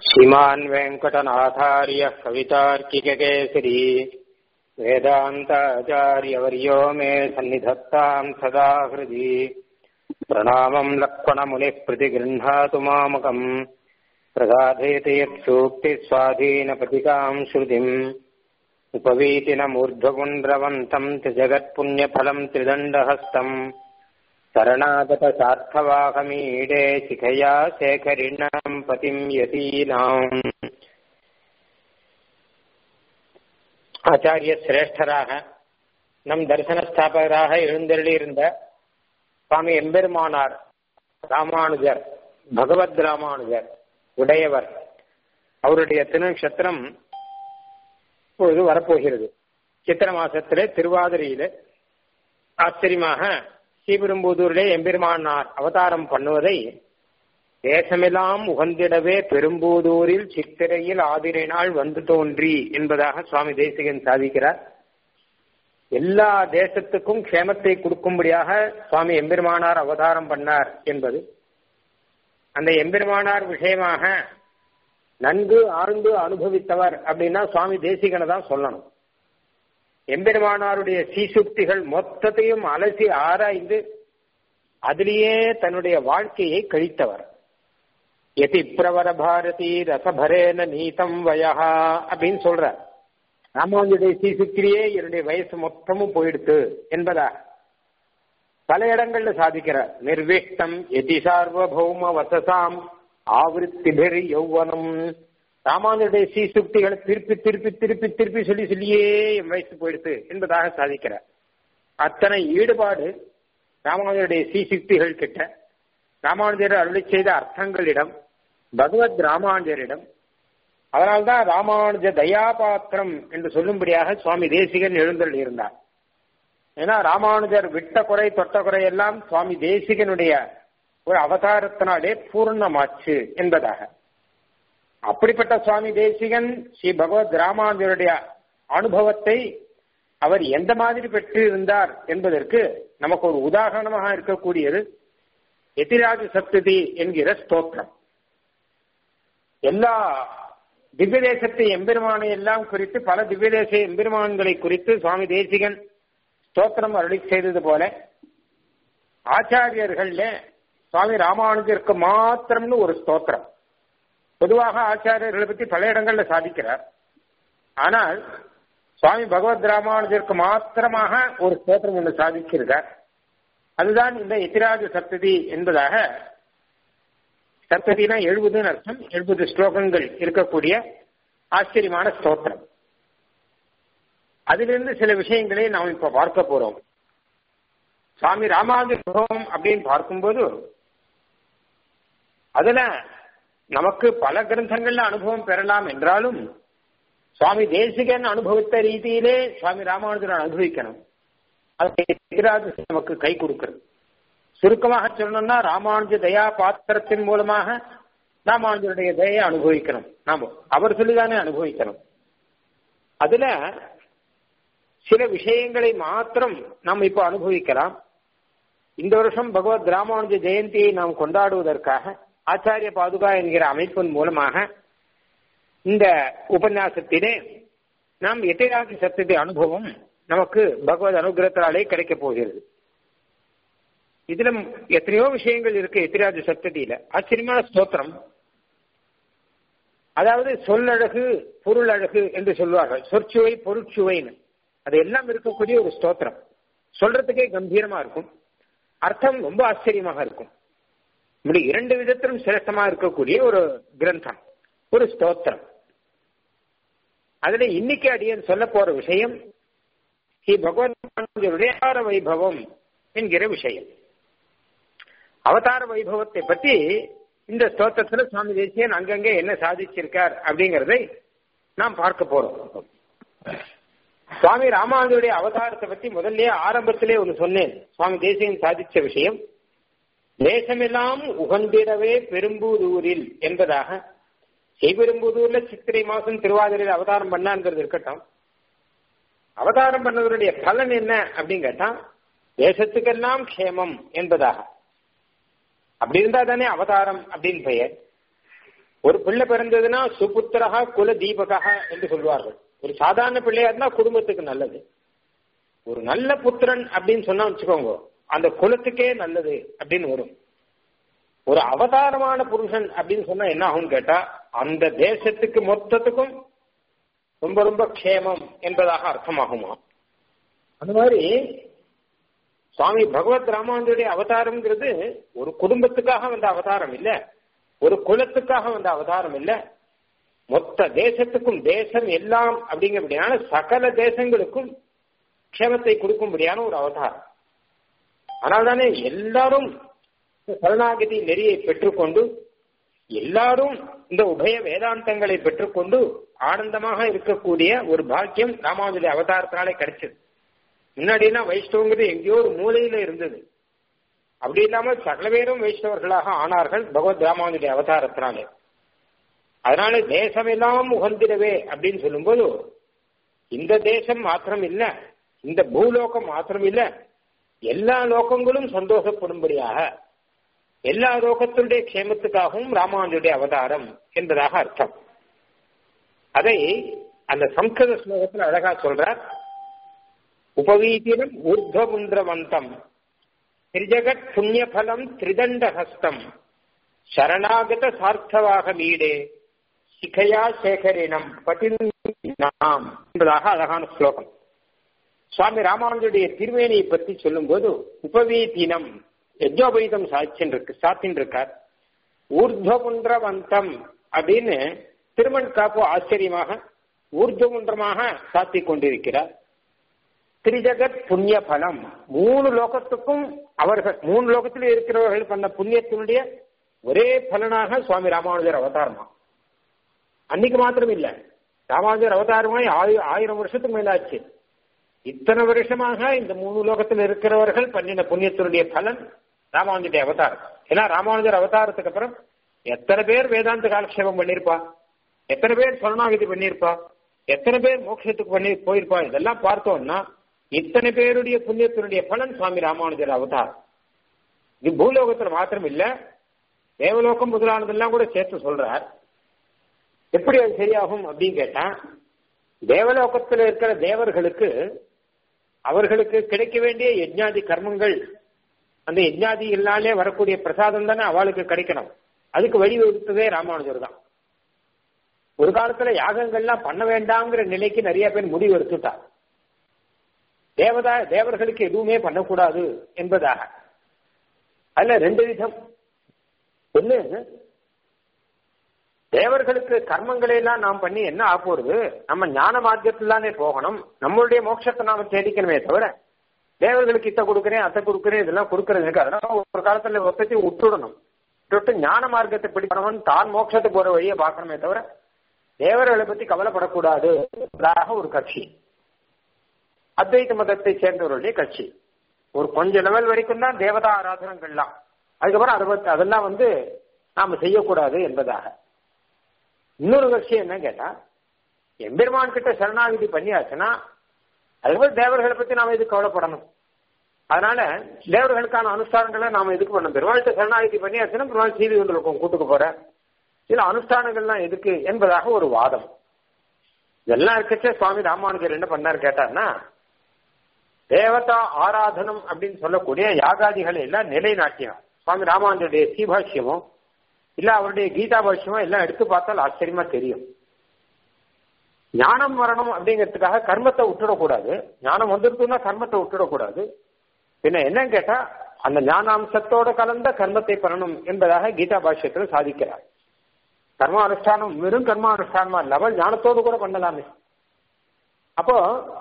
श्रीमान् वेङ्कटनाथार्यः कवितार्किककेसरी वेदान्ताचार्यवर्यो मे सन्निधत्ताम् सदा हृदि प्रणामम् लक्ष्मणमुनिः प्रतिगृह्णातु मामकम् प्रसाधयति यत्सूक्तिस्वाधीनपतिकाम् श्रुतिम् उपवीतिनमूर्ध्वपुण्ड्रवन्तम् त्रिजगत्पुण्यफलम् त्रिदण्डहस्तम् शरणागतसार्थवाहमीडे शिखया शेखरिणाम् पतिम् यतीनाम् ஆச்சாரிய சிரேஷ்டராக நம் தரிசன ஸ்தாபகராக எழுந்தருளியிருந்த சுவாமி எம்பெருமானார் ராமானுஜர் பகவத் ராமானுஜர் உடையவர் அவருடைய திருநக்ஷத்திரம் இப்பொழுது வரப்போகிறது சித்திர மாசத்திலே திருவாதிரையிலே ஆச்சரியமாக ஸ்ரீபெரும்புதூரிலே எம்பெருமானார் அவதாரம் பண்ணுவதை தேசமெல்லாம் உகந்திடவே பெரும்பூதூரில் சித்திரையில் ஆதிரை நாள் வந்து தோன்றி என்பதாக சுவாமி தேசிகன் சாதிக்கிறார் எல்லா தேசத்துக்கும் க்ஷேமத்தை கொடுக்கும்படியாக சுவாமி எம்பெருமானார் அவதாரம் பண்ணார் என்பது அந்த எம்பெருமானார் விஷயமாக நன்கு ஆழ்ந்து அனுபவித்தவர் அப்படின்னா சுவாமி தேசிகனை தான் சொல்லணும் எம்பெருமானாருடைய சீசுக்திகள் மொத்தத்தையும் அலசி ஆராய்ந்து அதிலேயே தன்னுடைய வாழ்க்கையை கழித்தவர் எதி பிரவர பாரதி ரசபரேன நீதம் வயஹா அப்படின்னு சொல்ற ராமானுஜுடைய சீசுக்கிரியே என்னுடைய வயசு மொத்தமும் போயிடுத்து என்பதாக பல இடங்கள்ல சாதிக்கிறார் நிர்விஷ்டம் எதி சார்வபௌம வசசாம் ஆவருத்திபிர் யௌவனம் ராமானுடைய சீசுக்திகளை திருப்பி திருப்பி திருப்பி திருப்பி சொல்லி சொல்லியே என் வயசு போயிடுத்து என்பதாக சாதிக்கிறார் அத்தனை ஈடுபாடு ராமானுஜருடைய சீசுக்திகள் கிட்ட ராமானுஜர் அருளி செய்த அர்த்தங்களிடம் பகவத் ராமானுஜரிடம் அதனால்தான் ராமானுஜ தயாபாத்திரம் என்று சொல்லும்படியாக சுவாமி தேசிகன் எழுந்தருள் இருந்தார் ஏன்னா ராமானுஜர் விட்ட குறை தொட்ட குறை எல்லாம் சுவாமி தேசிகனுடைய ஒரு அவதாரத்தினாலே பூர்ணமாச்சு என்பதாக அப்படிப்பட்ட சுவாமி தேசிகன் ஸ்ரீ பகவத் ராமானுஜருடைய அனுபவத்தை அவர் எந்த மாதிரி பெற்று இருந்தார் என்பதற்கு நமக்கு ஒரு உதாரணமாக இருக்கக்கூடியது எதிராஜ சப்ததி என்கிற ஸ்தோத்திரம் எல்லா திவ்யதேசத்தை எம்பெருமானை எல்லாம் குறித்து பல திவ்யதேச எம்பெருமான்களை குறித்து சுவாமி தேசிகன் ஸ்தோத்திரம் அருளி செய்தது போல ஆச்சாரியர்கள்ல சுவாமி ராமானுஜருக்கு மாத்திரம்னு ஒரு ஸ்தோத்திரம் பொதுவாக ஆச்சாரியர்களை பற்றி பல இடங்கள்ல சாதிக்கிறார் ஆனால் சுவாமி பகவத் ராமானுஜருக்கு மாத்திரமாக ஒரு ஸ்தோத்திரம் ஒன்று சாதிச்சிருக்கார் அதுதான் இந்த எத்திராஜ சப்ததி என்பதாக சப்ததினா எழுபதுன்னு அர்த்தம் எழுபது ஸ்லோகங்கள் இருக்கக்கூடிய ஆச்சரியமான ஸ்தோத்திரம் அதிலிருந்து சில விஷயங்களை நாம் இப்ப பார்க்க போறோம் சுவாமி ராமானுஜ சுகம் அப்படின்னு பார்க்கும்போது அதுல நமக்கு பல கிரந்தங்கள்ல அனுபவம் பெறலாம் என்றாலும் சுவாமி தேசிகன் அனுபவித்த ரீதியிலே சுவாமி ராமானுஜர் அனுபவிக்கணும் அது நமக்கு கை கொடுக்கிறது சுருக்கமாக சொல்லணும்னா ராமானுஜ தயா பாத்திரத்தின் மூலமாக ராமானுஜருடைய தயை அனுபவிக்கணும் நாம அவர் சொல்லிதானே அனுபவிக்கணும் அதுல சில விஷயங்களை மாத்திரம் நாம் இப்ப அனுபவிக்கலாம் இந்த வருஷம் பகவத் ராமானுஜ ஜெயந்தியை நாம் கொண்டாடுவதற்காக ஆச்சாரிய பாதுகா என்கிற அமைப்பின் மூலமாக இந்த உபன்யாசத்திலே நாம் எட்டிராசி சத்தியத்தை அனுபவம் நமக்கு பகவத் அனுகிரகத்தாலே கிடைக்க போகிறது இதுல எத்தனையோ விஷயங்கள் இருக்கு எத்திராஜ சப்ததியில ஆச்சரியமான ஸ்தோத்திரம் அதாவது சொல்லழகு பொருள் அழகு என்று சொல்வார்கள் சொற்சுவை பொருட்சுவைன்னு அது எல்லாம் இருக்கக்கூடிய ஒரு ஸ்தோத்திரம் சொல்றதுக்கே கம்பீரமா இருக்கும் அர்த்தம் ரொம்ப ஆச்சரியமாக இருக்கும் இப்படி இரண்டு விதத்திலும் சிரேஷ்டமா இருக்கக்கூடிய ஒரு கிரந்தம் ஒரு ஸ்தோத்திரம் அதுல இன்னைக்கு அடியன் சொல்ல போற விஷயம் ஸ்ரீ பகவத்டைய அவதார வைபவம் என்கிற விஷயம் அவதார வைபவத்தை பத்தி இந்த ஸ்தோத்திரத்துல சுவாமி தேசியன் அங்கங்கே என்ன சாதிச்சிருக்கார் அப்படிங்கறதை நாம் பார்க்க போறோம் சுவாமி ராமானுடைய அவதாரத்தை பத்தி முதல்ல ஆரம்பத்திலே ஒன்று சொன்னேன் சுவாமி தேசியன் சாதிச்ச விஷயம் தேசமெல்லாம் உகந்திடவே பெரும்பூதூரில் என்பதாக ஸ்ரீபெரும்புதூர்ல சித்திரை மாசம் திருவாதிரையில் அவதாரம் பண்ணாங்கிறது இருக்கட்டும் அவதாரம் பண்ணவருடைய பலன் என்ன அப்படின்னு கேட்டா தேசத்துக்கெல்லாம் க்ஷேமம் என்பதாக அப்படி இருந்தா தானே அவதாரம் அப்படின்னு பெயர் ஒரு பிள்ளை பிறந்ததுன்னா சுபுத்திரகா குல தீபகா என்று சொல்வார்கள் ஒரு சாதாரண பிள்ளையா இருந்தா குடும்பத்துக்கு நல்லது ஒரு நல்ல புத்திரன் அப்படின்னு சொன்னா வச்சுக்கோங்க அந்த குலத்துக்கே நல்லது அப்படின்னு வரும் ஒரு அவதாரமான புருஷன் அப்படின்னு சொன்னா என்ன ஆகும்னு கேட்டா அந்த தேசத்துக்கு மொத்தத்துக்கும் ரொம்ப ரொம்ப க்ஷேமம் என்பதாக அர்த்தமாகுமா அந்த மாதிரி சுவாமி பகவத் ராமானுடைய அவதாரம்ங்கிறது ஒரு குடும்பத்துக்காக வந்த அவதாரம் இல்ல ஒரு குலத்துக்காக வந்த அவதாரம் இல்ல மொத்த தேசத்துக்கும் தேசம் எல்லாம் அப்படிங்கிறபடியான சகல தேசங்களுக்கும் க்ஷேமத்தை கொடுக்கும்படியான ஒரு அவதாரம் அதனால்தானே எல்லாரும் சரணாகதி நெறியை பெற்றுக்கொண்டு எல்லாரும் இந்த உபய வேதாந்தங்களை பெற்றுக்கொண்டு ஆனந்தமாக இருக்கக்கூடிய ஒரு பாக்கியம் ராமானுஜுடைய அவதாரத்தினாலே கிடைச்சது முன்னாடினா வைஷ்ணவங்கிறது எங்கேயோ ஒரு மூலையில இருந்தது அப்படி இல்லாம சகல பேரும் வைஷ்ணவர்களாக ஆனார்கள் பகவத் ராமானுஜுடைய அவதாரத்தினாலே அதனால தேசமெல்லாம் உகந்திடவே அப்படின்னு சொல்லும்போது இந்த தேசம் மாத்திரம் இல்ல இந்த பூலோகம் மாத்திரம் இல்ல எல்லா லோகங்களும் சந்தோஷப்படும்படியாக எல்லா லோகத்தினுடைய க்ஷேமத்துக்காகவும் ராமானுஜுடைய அவதாரம் என்பதாக அர்த்தம் அதை அந்த சம்ஸ்கிருத ஸ்லோகத்தில் அழகா சொல்றார் உபவீதினம் ஊர்துவமுந்திரவந்தம் திரிஜகத் புண்ணியபலம் திரிதண்டஹஸ்தம் சரணாகத சார்த்தவாக மீடே சிகையா சேகரினம் பதினாம் என்பதாக அழகான ஸ்லோகம் சுவாமி ராமானுஜுடைய திருவேணியை பற்றி சொல்லும்போது உபவீதினம் யஜ்னோபவீதம் சாட்சின்னு சாத்தின் இருக்கார் ஊர்துவமுன்றவந்தம் அப்படின்னு திருமண் காப்பு ஆச்சரியமாக ஊர்துவமுன்றமாக சாத்தி கொண்டிருக்கிறார் திரிஜகத் புண்ணிய பலம் மூணு லோகத்துக்கும் அவர்கள் மூணு லோகத்தில் இருக்கிறவர்கள் பண்ண புண்ணியத்தினுடைய ஒரே பலனாக சுவாமி ராமானுஜர் அவதாரமா அன்னைக்கு மாத்திரம் இல்ல ராமானுஜர் அவதாரமாய் ஆயிரம் வருஷத்துக்கு மேலாச்சு இத்தனை வருஷமாக இந்த மூணு லோகத்தில் இருக்கிறவர்கள் பண்ணின புண்ணியத்தினுடைய பலன் ராமானுஜருடைய அவதாரம் ஏன்னா ராமானுஜர் அவதாரத்துக்கு அப்புறம் எத்தனை பேர் வேதாந்த காலக்ஷேபம் பண்ணிருப்பா எத்தனை பேர் சொர்ணாகதி பண்ணிருப்பா எத்தனை பேர் மோட்சத்துக்கு பண்ணி போயிருப்பா இதெல்லாம் பார்த்தோம்னா இத்தனை பேருடைய புண்ணியத்தினுடைய பலன் சுவாமி ராமானுஜர் அவதாரம் இது பூலோகத்துல மாத்திரம் இல்ல தேவலோகம் முதலானதெல்லாம் கூட சேர்த்து சொல்றார் எப்படி அது சரியாகும் அப்படின்னு கேட்டா தேவலோகத்தில் இருக்கிற தேவர்களுக்கு அவர்களுக்கு கிடைக்க வேண்டிய யஜ்ஞாதி கர்மங்கள் அந்த யஜ்ஞாதிகளாலே வரக்கூடிய பிரசாதம் தானே அவளுக்கு கிடைக்கணும் அதுக்கு வழிவகுத்ததே ராமானுஜர் தான் ஒரு காலத்துல யாகங்கள்லாம் பண்ண வேண்டாங்கிற நிலைக்கு நிறைய பேர் முடிவு எடுத்துட்டார் தேவதா தேவர்களுக்கு எதுவுமே பண்ணக்கூடாது என்பதாக அதுல ரெண்டு விதம் ஒண்ணு தேவர்களுக்கு கர்மங்களை எல்லாம் நாம் பண்ணி என்ன ஆப்போறது நம்ம ஞான மார்க்கத்திலானே போகணும் நம்மளுடைய மோட்சத்தை நாம தேடிக்கணுமே தவிர தேவர்களுக்கு இத்த கொடுக்குறேன் அத்தை கொடுக்குறேன் இதெல்லாம் கொடுக்கறது இருக்கு அதனால ஒரு காலத்துல ஒத்தத்தை விட்டுடணும் விட்டு ஞான மார்க்கத்தை பிடிக்கணும் தான் மோட்சத்தை போற வழியை பார்க்கணுமே தவிர தேவர்களை பத்தி கவலைப்படக்கூடாது ஒரு கட்சி அத்வைத மதத்தை சேர்ந்தவர்களுடைய கட்சி ஒரு கொஞ்ச லெவல் வரைக்கும் தான் தேவதா ஆராதனங்கள்லாம் அதுக்கப்புறம் அதை பத்தி அதெல்லாம் வந்து நாம செய்யக்கூடாது என்பதாக இன்னொரு விஷயம் என்ன கேட்டா எம்பெருமான் கிட்ட சரணாகிதி பண்ணியாச்சுன்னா அதுக்கப்புறம் தேவர்களை பத்தி நாம எதுக்கு கவலைப்படணும் அதனால தேவர்களுக்கான அனுஷ்டானங்களை நாம எதுக்கு பண்ணணும் பெருமாள்கிட்ட சரணாகிதி பண்ணியாச்சுன்னா பெருமாள் சீவி கொண்டு இருக்கும் கூட்டுக்கு போற சில அனுஷ்டானங்கள்லாம் எதுக்கு என்பதாக ஒரு வாதம் இதெல்லாம் இருக்கச்சே சுவாமி ராமானுஜர் என்ன பண்ணார் கேட்டார்னா தேவதா ஆராதனம் அப்படின்னு சொல்லக்கூடிய யாகாதிகளை எல்லாம் நிலைநாட்டினார் சுவாமி ராமானுஜருடைய சீபாஷ்யமோ இல்ல அவருடைய கீதா பாஷ்யமோ எல்லாம் எடுத்து பார்த்தால் ஆச்சரியமா தெரியும் ஞானம் வரணும் அப்படிங்கிறதுக்காக கர்மத்தை விட்டுடக்கூடாது ஞானம் வந்துருக்குன்னா கர்மத்தை விட்டுடக்கூடாது பின்ன என்ன கேட்டா அந்த ஞானாம்சத்தோட கலந்த கர்மத்தை பண்ணணும் என்பதாக கீதா பாஷ்யத்தில் சாதிக்கிறார் கர்மானுஷ்டானம் வெறும் கர்மானுஷ்டானமா இல்லாமல் ஞானத்தோடு கூட பண்ணலாமே அப்போ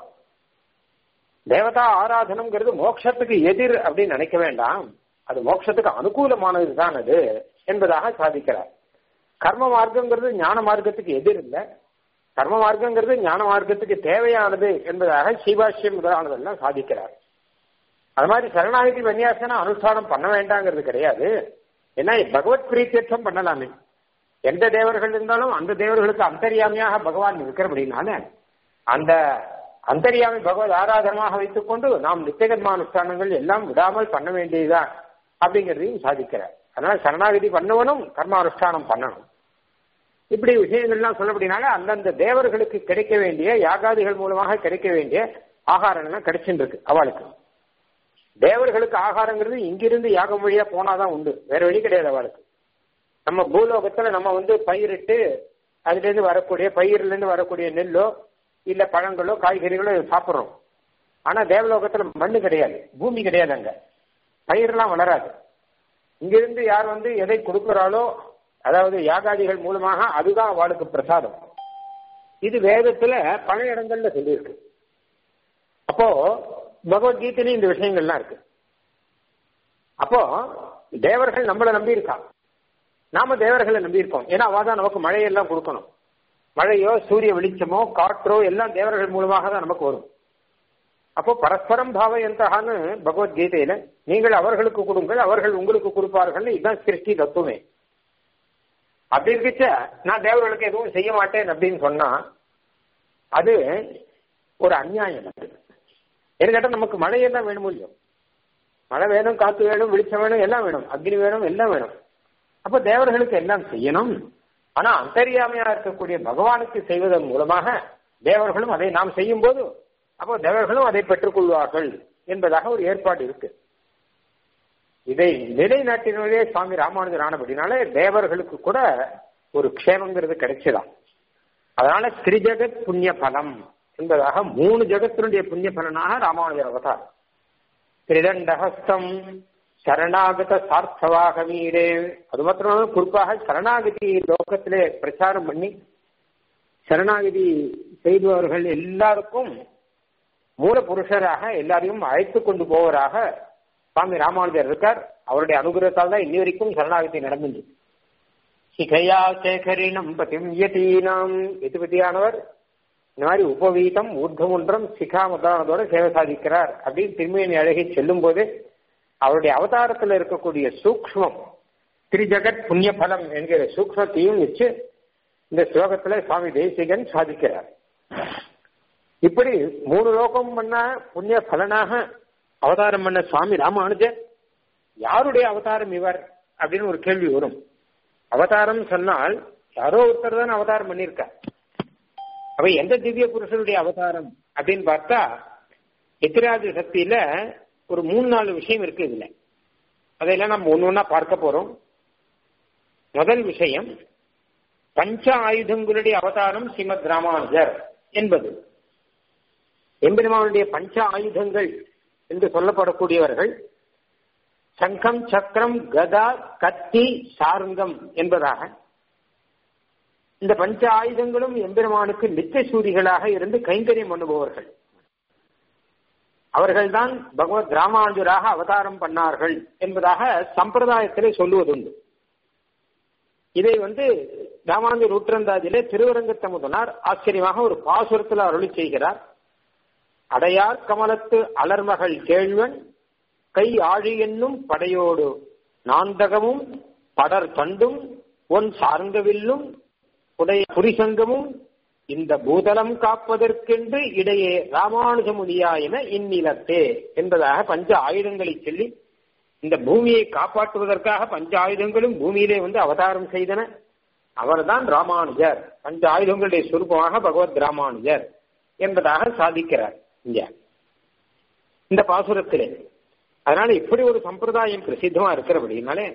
தேவதா ஆராதனம்ங்கிறது மோட்சத்துக்கு எதிர் அப்படின்னு நினைக்க வேண்டாம் அது மோட்சத்துக்கு அனுகூலமானது தான் அது என்பதாக சாதிக்கிறார் கர்ம மார்க்கங்கிறது ஞான மார்க்கத்துக்கு எதிர் இல்லை கர்ம மார்க்கங்கிறது ஞான மார்க்கத்துக்கு தேவையானது என்பதாக சீபாஷ்யம் முதலானதெல்லாம் சாதிக்கிறார் அது மாதிரி சரணாகதி விநியாசனம் அனுஷ்டானம் பண்ண வேண்டாங்கிறது கிடையாது ஏன்னா பகவத் பிரீத்தியர்த்தம் பண்ணலாமே எந்த தேவர்கள் இருந்தாலும் அந்த தேவர்களுக்கு அந்தரியாமியாக பகவான் இருக்கிறபடினால அந்த அந்தரியாமி பகவத் ஆராதனமாக வைத்துக் கொண்டு நாம் நித்தியகர்மானுஷ்டானங்கள் எல்லாம் விடாமல் பண்ண வேண்டியதுதான் அப்படிங்கிறதையும் சாதிக்கிறார் அதனால சரணாகதி பண்ணவனும் கர்மானுஷ்டானம் பண்ணணும் இப்படி விஷயங்கள்லாம் சொல்லப்படினால அந்தந்த தேவர்களுக்கு கிடைக்க வேண்டிய யாகாதிகள் மூலமாக கிடைக்க வேண்டிய ஆகாரங்கள்லாம் கிடைச்சுட்டு இருக்கு அவளுக்கு தேவர்களுக்கு ஆகாரங்கிறது இங்கிருந்து யாகம் வழியா போனாதான் உண்டு வேற வழி கிடையாது அவளுக்கு நம்ம பூலோகத்துல நம்ம வந்து பயிரிட்டு அதுல இருந்து வரக்கூடிய பயிர்ல இருந்து வரக்கூடிய நெல்லோ இல்ல பழங்களோ காய்கறிகளோ சாப்பிடுறோம் ஆனா தேவலோகத்துல மண்ணு கிடையாது பூமி கிடையாது அங்க பயிரெல்லாம் வளராது இங்கிருந்து யார் வந்து எதை கொடுக்கிறாளோ அதாவது யாகாதிகள் மூலமாக அதுதான் அவளுக்கு பிரசாதம் இது வேதத்துல பல இடங்கள்ல சொல்லியிருக்கு அப்போ பகவத்கீதையிலும் இந்த விஷயங்கள்லாம் இருக்கு அப்போ தேவர்கள் நம்மளை நம்பி இருக்கா நாம தேவர்களை நம்பி இருக்கோம் ஏன்னா அவ தான் நமக்கு மழையெல்லாம் கொடுக்கணும் மழையோ சூரிய வெளிச்சமோ காற்றோ எல்லாம் தேவர்கள் மூலமாக தான் நமக்கு வரும் அப்போ பரஸ்பரம் பாவயந்தகான்னு பகவத்கீதையில நீங்கள் அவர்களுக்கு கொடுங்கள் அவர்கள் உங்களுக்கு கொடுப்பார்கள் இதுதான் சிருஷ்டி தத்துவமே அப்படி இருக்கச்ச நான் தேவர்களுக்கு எதுவும் செய்ய மாட்டேன் அப்படின்னு சொன்னா அது ஒரு அநியாயம் அது என்ன கேட்டா நமக்கு மழையெல்லாம் வேணும் இல்லையோ மழை வேணும் காத்து வேணும் வெளிச்சம் வேணும் எல்லாம் வேணும் அக்னி வேணும் எல்லாம் வேணும் அப்ப தேவர்களுக்கு எல்லாம் செய்யணும் ஆனா அந்தரியாமையா இருக்கக்கூடிய பகவானுக்கு செய்வதன் மூலமாக தேவர்களும் அதை நாம் செய்யும் போது அப்போ தேவர்களும் அதை பெற்றுக் கொள்வார்கள் என்பதாக ஒரு ஏற்பாடு இருக்கு இதை நிலைநாட்டினே சுவாமி ராமானுஜர் ஆனபடினாலே தேவர்களுக்கு கூட ஒரு க்ஷேமங்கிறது கிடைச்சதாம் அதனால திரிஜகத் புண்ணிய பலம் என்பதாக மூணு ஜெகத்தினுடைய புண்ணிய பலனாக ராமானுஜர் அவதார் திரிதண்டஹஸ்தம் சரணாகத சார்த்தவாக மீடே அது மாத்திரம் குறிப்பாக சரணாகதி லோகத்திலே பிரச்சாரம் பண்ணி சரணாகதி செய்பவர்கள் எல்லாருக்கும் மூல புருஷராக எல்லாரையும் அழைத்து கொண்டு போவராக சுவாமி ராமானுஜர் இருக்கார் அவருடைய அனுகிரகத்தால் தான் இன்னி வரைக்கும் சரணாகதி நடந்துச்சு சிகையா சேகரினம் பதிம் யதீனாம் எதுபதியானவர் இந்த மாதிரி உபவீதம் ஊர்தமுன்றம் சிகா முதலானதோட சேவை சாதிக்கிறார் அப்படின்னு திருமேனி அழகி செல்லும் போது அவருடைய அவதாரத்தில் இருக்கக்கூடிய சூக்மம் திரிஜகத் புண்ணிய பலம் என்கிற சூக்மத்தையும் வச்சு இந்த ஸ்லோகத்துல சுவாமி தேசிகன் சாதிக்கிறார் இப்படி மூணு லோகம் பண்ண புண்ணிய பலனாக அவதாரம் பண்ண சுவாமி ராமானுஜர் யாருடைய அவதாரம் இவர் அப்படின்னு ஒரு கேள்வி வரும் அவதாரம் சொன்னால் யாரோ ஒருத்தர் தான் அவதாரம் பண்ணியிருக்கார் அவ எந்த திவ்ய புருஷனுடைய அவதாரம் அப்படின்னு பார்த்தா எத்திராஜ சக்தியில ஒரு மூணு நாலு விஷயம் இருக்கு இதுல அதையெல்லாம் நம்ம ஒன்னு ஒன்னா பார்க்க போறோம் முதல் விஷயம் பஞ்ச ஆயுதங்களுடைய அவதாரம் ஸ்ரீமத் ராமானுஜர் என்பது எம்பெருமானுடைய பஞ்ச ஆயுதங்கள் என்று சொல்லப்படக்கூடியவர்கள் சங்கம் சக்கரம் கதா கத்தி சாருங்கம் என்பதாக இந்த பஞ்ச ஆயுதங்களும் எம்பெருமானுக்கு நித்திய சூரிகளாக இருந்து கைங்கரியம் பண்ணுபவர்கள் அவர்கள்தான் பகவத் ராமானுஜராக அவதாரம் பண்ணார்கள் என்பதாக சம்பிரதாயத்திலே சொல்லுவதுண்டு இதை வந்து ராமானுஜர் நூற்றந்தாதிலே திருவரங்கத்த முதனார் ஆச்சரியமாக ஒரு பாசுரத்தில் அருளி செய்கிறார் அடையார் கமலத்து அலர்மகள் கேழ்வன் கை ஆழி என்னும் படையோடு நாந்தகமும் படர் தண்டும் ஒன் சார்ந்தவில்லும் உடைய புரிசங்கமும் இந்த பூதலம் காப்பதற்கென்று இடையே ராமானுஜமுனியா என இந்நிலத்தே என்பதாக பஞ்ச ஆயுதங்களை சொல்லி இந்த பூமியை காப்பாற்றுவதற்காக பஞ்ச ஆயுதங்களும் பூமியிலே வந்து அவதாரம் செய்தன அவர்தான் ராமானுஜர் பஞ்ச ஆயுதங்களுடைய சுரூபமாக பகவத் ராமானுஜர் என்பதாக சாதிக்கிறார் இங்க இந்த பாசுரத்திலே அதனால இப்படி ஒரு சம்பிரதாயம் பிரசித்தமா இருக்கிறபடினாலே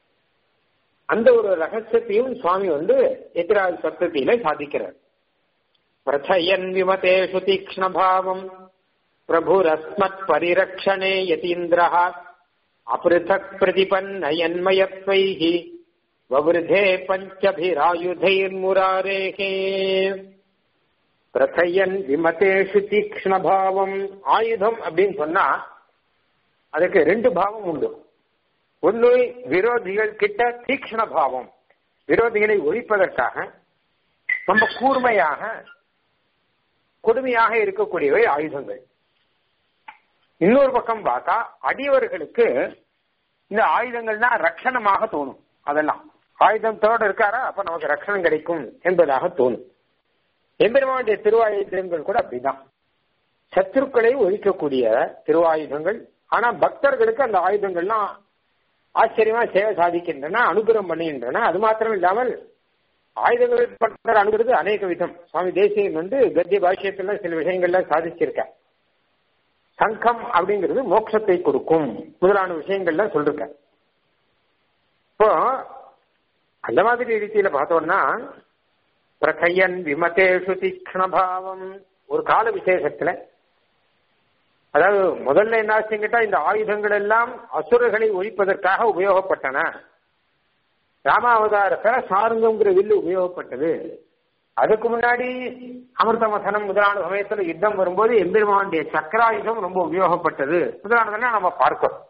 அந்த ஒரு ரகசியத்தையும் சுவாமி வந்து எதிராஜ சப்தத்திலே சாதிக்கிறார் பிரச்சயன் விமதேஷு தீக்ஷ்ணபாவம் பிரபுரஸ்மத் பரிரக்ஷணே யதீந்திரா அபிருதக் பிரதிபன்னயன்மயத்வைஹி வவிருதே பஞ்சபிராயுதைர்முராரேகே பிரச்சயன் விமதேஷு தீக்ஷ்ணபாவம் ஆயுதம் அப்படின்னு சொன்னா அதுக்கு ரெண்டு பாவம் உண்டு ஒன்று விரோதிகள் கிட்ட தீக்ஷ்ண பாவம் விரோதிகளை ஒழிப்பதற்காக ரொம்ப கூர்மையாக கொடுமையாக இருக்கக்கூடியவை ஆயுதங்கள் இன்னொரு பக்கம் பார்த்தா அடியவர்களுக்கு இந்த ஆயுதங்கள்னா ரட்சணமாக தோணும் அதெல்லாம் ஆயுதத்தோடு இருக்காரா அப்ப நமக்கு ரட்சணம் கிடைக்கும் என்பதாக தோணும் எம்பெருமானுடைய திருவாயுதங்கள் கூட அப்படிதான் சத்துருக்களை ஒழிக்கக்கூடிய திருவாயுதங்கள் ஆனா பக்தர்களுக்கு அந்த ஆயுதங்கள்லாம் ஆச்சரியமா சேவை சாதிக்கின்றன அனுகிரகம் பண்ணுகின்றன அது மாத்திரம் இல்லாமல் ஆயுதங்கள் பண்ற அணுகிறது அநேக விதம் சுவாமி தேசியன் வந்து கத்திய பாஷ்யத்துல சில விஷயங்கள்ல சாதிச்சிருக்க சங்கம் அப்படிங்கிறது மோட்சத்தை கொடுக்கும் முதலான விஷயங்கள்ல சொல்லிருக்க இப்போ அந்த மாதிரி ரீதியில பார்த்தோம்னா பிரகையன் விமதேஷு தீக்ஷ்ணபாவம் ஒரு கால விசேஷத்துல அதாவது முதல்ல என்ன ஆச்சுங்கிட்டா இந்த ஆயுதங்கள் எல்லாம் அசுரர்களை ஒழிப்பதற்காக உபயோகப்பட்டன ராமாவதாரத்துல சாருங்கங்கிற வில்லு உபயோகப்பட்டது அதுக்கு முன்னாடி அமிர்தமசனம் முதலான சமயத்துல யுத்தம் வரும்போது எம்பெருமானுடைய சக்கராயுதம் ரொம்ப உபயோகப்பட்டது முதலானதெல்லாம் நம்ம பார்க்கிறோம்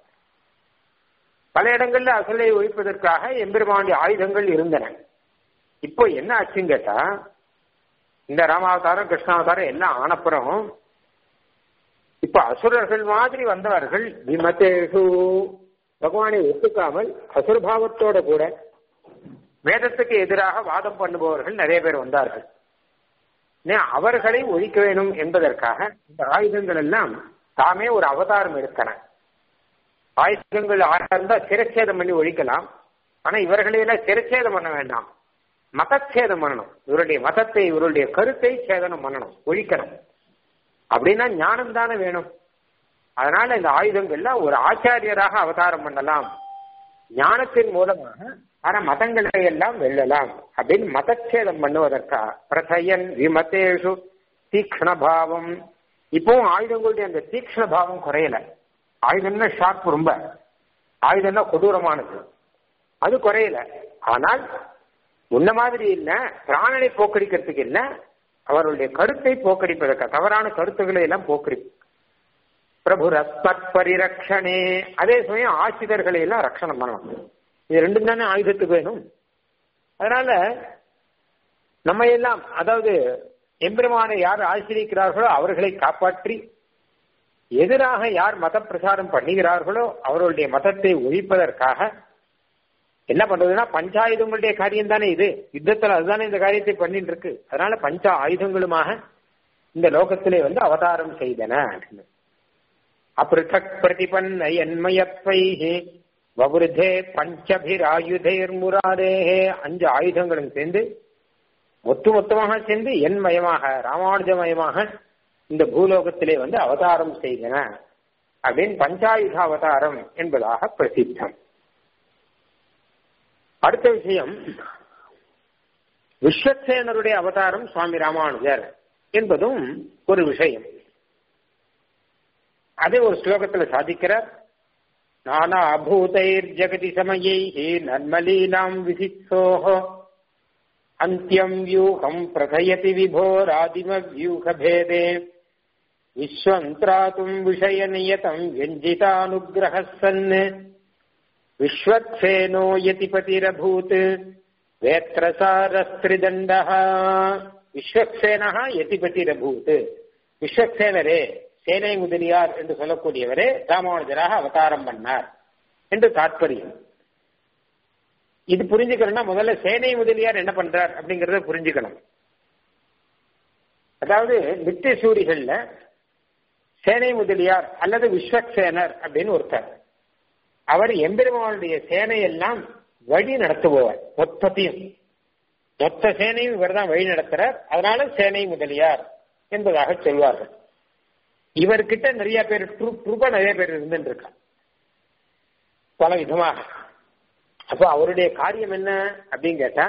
பல இடங்கள்ல அசலை ஒழிப்பதற்காக எம்பெருமானுடைய ஆயுதங்கள் இருந்தன இப்போ என்ன ஆச்சுன்னு கேட்டா இந்த ராமாவதாரம் கிருஷ்ணாவதாரம் எல்லாம் ஆனப்புறம் இப்ப அசுரர்கள் மாதிரி வந்தவர்கள் விமதேஷு பகவானை ஒத்துக்காமல் அசுரபாவத்தோட கூட வேதத்துக்கு எதிராக வாதம் பண்ணுபவர்கள் நிறைய பேர் வந்தார்கள் அவர்களை ஒழிக்க வேணும் என்பதற்காக இந்த ஆயுதங்கள் எல்லாம் தாமே ஒரு அவதாரம் எடுத்தன ஆயுதங்கள் இருந்தா சிரச்சேதம் பண்ணி ஒழிக்கலாம் ஆனா இவர்களையெல்லாம் சிரச்சேதம் பண்ண வேண்டாம் மதச்சேதம் பண்ணணும் இவருடைய மதத்தை இவருடைய கருத்தை சேதனம் பண்ணணும் ஒழிக்கணும் அப்படின்னா ஞானம் தானே வேணும் அதனால இந்த ஆயுதங்கள்ல ஒரு ஆச்சாரியராக அவதாரம் பண்ணலாம் ஞானத்தின் மூலமாக ஆனா மதங்களை எல்லாம் வெல்லலாம் அப்படின்னு மதச்சேதம் பண்ணுவதற்கா பிரசயன் விமதேஷு தீக்ஷ்ண பாவம் இப்பவும் ஆயுதங்களுடைய அந்த தீக்ஷ்ண பாவம் குறையல ஆயுதம்னா ஷார்ப் ரொம்ப ஆயுதம்னா கொடூரமானது அது குறையல ஆனால் முன்ன மாதிரி இல்ல பிராணனை போக்கடிக்கிறதுக்கு இல்ல அவருடைய கருத்தை போக்கடிப்பதற்கா தவறான கருத்துக்களை எல்லாம் போக்கடி பிரபு ரத்மத் பரிரக்ஷனே அதே சமயம் ஆசிரியர்களை எல்லாம் ரட்சணம் பண்ணணும் இது ரெண்டும் தானே ஆயுதத்துக்கு வேணும் அதனால நம்ம எல்லாம் அதாவது எம்பெருமானை யார் ஆசிரிக்கிறார்களோ அவர்களை காப்பாற்றி எதிராக யார் மத பிரசாரம் பண்ணுகிறார்களோ அவர்களுடைய மதத்தை ஒழிப்பதற்காக என்ன பண்றதுன்னா பஞ்சாயுதங்களுடைய காரியம் தானே இது யுத்தத்துல அதுதானே இந்த காரியத்தை பண்ணிட்டு இருக்கு அதனால பஞ்ச ஆயுதங்களுமாக இந்த லோகத்திலே வந்து அவதாரம் செய்தன அபிருத்தக் பிரதிபன்ன என்மயத்வைஹி வபுருதே பஞ்சபிராயுதேர் முராரேஹே அஞ்சு ஆயுதங்களும் சேர்ந்து மொத்த மொத்தமாக சேர்ந்து என்மயமாக ராமானுஜமயமாக இந்த பூலோகத்திலே வந்து அவதாரம் செய்தன அப்படின்னு பஞ்சாயுத அவதாரம் என்பதாக பிரசித்தம் அடுத்த விஷயம் விஸ்வசேனருடைய அவதாரம் சுவாமி ராமானுஜர் என்பதும் ஒரு விஷயம் அதே ஒரு ஸ்லோகத்துல சாதிக்கிறார் நானா பூதைர் ஜெகதி சமயை நன்மலீனாம் விசித்தோஹ அந்தியம் வியூகம் பிரதயதி விபோராதிம வியூக பேதே விஸ்வந்திராத்தும் விஷய நியதம் व्यञ्जितानुग्रहः सन् विश्वक्सेनो यतिपतिरभूत् வேத்திரசாரஸ்திரிதண்டः விஸ்வக்சேனः யதிபதிரபூத் விஸ்வக்சேனரே சேனை முதலியார் என்று சொல்லக்கூடியவரே ராமானுஜராக அவதாரம் பண்ணார் என்று தாற்பயம் இது புரிஞ்சுக்கணும்னா முதல்ல சேனை முதலியார் என்ன பண்றார் அப்படிங்கறத புரிஞ்சுக்கணும் அதாவது நித்திய சூரிகள்ல சேனை முதலியார் அல்லது விஸ்வக்சேனர் அப்படின்னு ஒருத்தர் அவர் எம்பெருமானுடைய சேனையெல்லாம் வழி நடத்துபவர் மொத்தத்தையும் மொத்த சேனையும் இவர் தான் வழி நடத்துறார் அதனால சேனை முதலியார் என்பதாக சொல்வார்கள் இவர்கிட்ட நிறைய பேர் ட்ரூப்பா நிறைய பேர் இருந்துட்டு இருக்கா பல விதமாக அப்ப அவருடைய காரியம் என்ன அப்படின்னு கேட்டா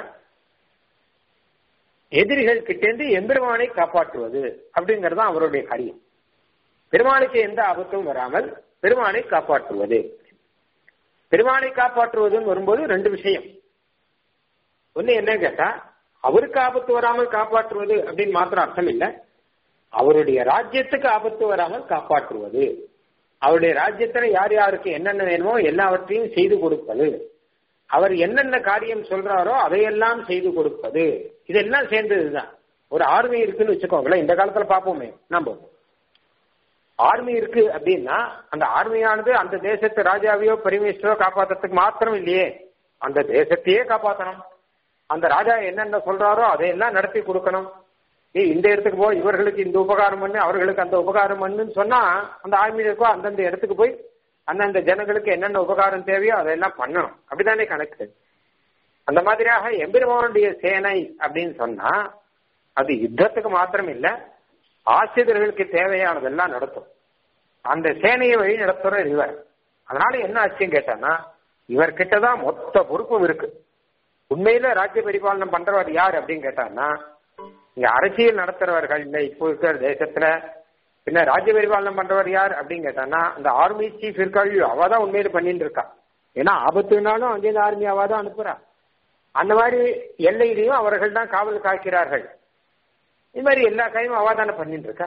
எதிரிகள் கிட்டேந்து எம்பெருமானை காப்பாற்றுவது அப்படிங்கறது அவருடைய காரியம் பெருமானுக்கு எந்த ஆபத்தும் வராமல் பெருமானை காப்பாற்றுவது பெருமானை காப்பாற்றுவதுன்னு வரும்போது ரெண்டு விஷயம் ஒண்ணு என்ன கேட்டா அவருக்கு ஆபத்து வராமல் காப்பாற்றுவது அப்படின்னு மாத்திரம் அர்த்தம் இல்லை அவருடைய ராஜ்யத்துக்கு ஆபத்து வராமல் காப்பாற்றுவது அவருடைய ராஜ்யத்துல யார் யாருக்கு என்னென்ன வேணுமோ எல்லாவற்றையும் செய்து கொடுப்பது அவர் என்னென்ன காரியம் சொல்றாரோ அதையெல்லாம் செய்து கொடுப்பது இதெல்லாம் சேர்ந்ததுதான் ஒரு ஆர்மி இருக்குன்னு வச்சுக்கோங்களேன் இந்த காலத்துல பார்ப்போமே நம்ம ஆர்மி இருக்கு அப்படின்னா அந்த ஆர்மியானது அந்த தேசத்து ராஜாவையோ பெருமிஸ்டரோ காப்பாத்துறதுக்கு மாத்திரம் இல்லையே அந்த தேசத்தையே காப்பாற்றணும் அந்த ராஜா என்னென்ன சொல்றாரோ அதையெல்லாம் நடத்தி கொடுக்கணும் ஏ இந்த இடத்துக்கு போ இவர்களுக்கு இந்த உபகாரம் பண்ணு அவர்களுக்கு அந்த உபகாரம் பண்ணுன்னு சொன்னா அந்த ஆர்மியிலருக்கோ அந்தந்த இடத்துக்கு போய் அந்தந்த ஜனங்களுக்கு என்னென்ன உபகாரம் தேவையோ அதெல்லாம் பண்ணணும் அப்படித்தானே கணக்கு அந்த மாதிரியாக எம்பெருமானுடைய சேனை அப்படின்னு சொன்னா அது யுத்தத்துக்கு மாத்திரம் இல்ல ஆசிரியர்களுக்கு தேவையானதெல்லாம் நடத்தும் அந்த சேனையை வழி நடத்துற இவர் அதனால என்ன ஆச்சுன்னு கேட்டான்னா இவர்கிட்டதான் மொத்த பொறுப்பும் இருக்கு உண்மையில ராஜ்ய பரிபாலனம் பண்றவர் யார் அப்படின்னு கேட்டான்னா இங்க அரசியல் நடத்துறவர்கள் இல்ல இப்போ இருக்கிற தேசத்துல பின்ன ராஜ்ய பரிபாலனம் பண்றவர் யார் அப்படின்னு கேட்டான்னா அந்த ஆர்மி சீஃப் இருக்காள் அவ தான் உண்மையில பண்ணிட்டு இருக்கா ஏன்னா ஆபத்துனாலும் அங்கேருந்து ஆர்மி அவ தான் அனுப்புறா அந்த மாதிரி எல்லையிலையும் அவர்கள் தான் காவல் காக்கிறார்கள் இது மாதிரி எல்லா கையும் அவ தானே பண்ணிட்டு இருக்கா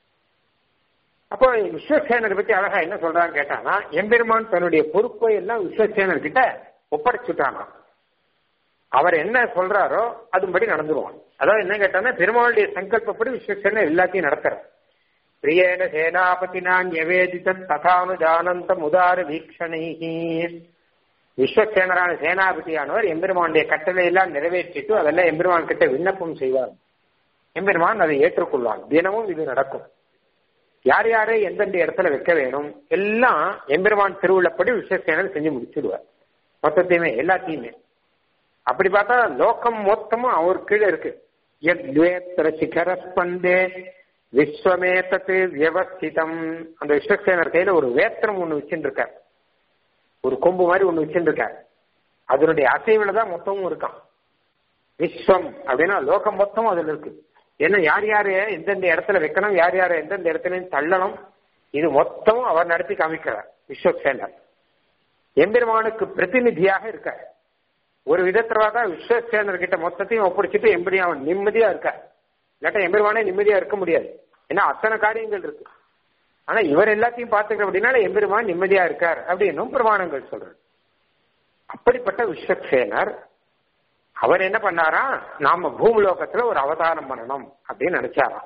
அப்போ விஸ்வசேனர் பத்தி அழகா என்ன சொல்றான்னு கேட்டானா எம்பெருமான் தன்னுடைய பொறுப்பை எல்லாம் விஸ்வசேனர் கிட்ட ஒப்படைச்சுட்டானா அவர் என்ன சொல்றாரோ அதுபடி நடந்துருவான் அதாவது என்ன கேட்டானா பெருமாளுடைய சங்கல்பப்படி விஸ்வசேனர் எல்லாத்தையும் நடத்துறார் பிரியேன சேனாபதி நான் எவேதிதம் ததானுஜானந்தம் உதார வீக்ஷணைஹி விஸ்வசேனரான சேனாபதியானவர் எம்பெருமானுடைய கட்டளை எல்லாம் நிறைவேற்றிட்டு அதெல்லாம் எம்பெருமான் கிட்ட விண்ணப்பம் செய்வார் எம்பெருமான் அதை ஏற்றுக்கொள்வான் தினமும் இது நடக்கும் யார் யாரை எந்தெந்த இடத்துல வைக்க வேணும் எல்லாம் எம்பெருமான் திருவிழப்படி விஸ்வசேனர் செஞ்சு முடிச்சிடுவார் மொத்தத்தையுமே எல்லாத்தையுமே அப்படி பார்த்தா லோகம் மொத்தமும் அவர் கீழே இருக்கு யத்வேத்திர சிகரஸ்பந்தே விஸ்வமேத்தத்து வியவஸ்திதம் அந்த விஸ்வசேனர் கையில ஒரு வேத்திரம் ஒண்ணு வச்சுட்டு இருக்கார் ஒரு கொம்பு மாதிரி ஒண்ணு வச்சுட்டு இருக்கார் அதனுடைய அசைவுல தான் மொத்தமும் இருக்கான் விஸ்வம் அப்படின்னா லோகம் மொத்தமும் அதுல இருக்கு ஏன்னா யார் யாரு எந்தெந்த இடத்துல வைக்கணும் யார் யார் எந்தெந்த இடத்துல தள்ளணும் இது மொத்தமும் அவர் நடத்தி காமிக்கிறார் விஸ்வசேனர் எம்பெருமானுக்கு பிரதிநிதியாக இருக்கார் ஒரு விதத்துல தான் விஸ்வசேனர் கிட்ட மொத்தத்தையும் ஒப்படைச்சிட்டு எம்பெரி அவன் நிம்மதியா இருக்கார் இல்லாட்டா எம்பெருமானே நிம்மதியா இருக்க முடியாது ஏன்னா அத்தனை காரியங்கள் இருக்கு ஆனா இவர் எல்லாத்தையும் பார்த்துக்க அப்படின்னால எம்பெருமான் நிம்மதியா இருக்கார் அப்படின்னும் பிரமாணங்கள் சொல்றாரு அப்படிப்பட்ட விஸ்வசேனர் அவர் என்ன பண்ணாரா நாம பூமிலோகத்துல ஒரு அவதாரம் பண்ணணும் அப்படின்னு நினைச்சாராம்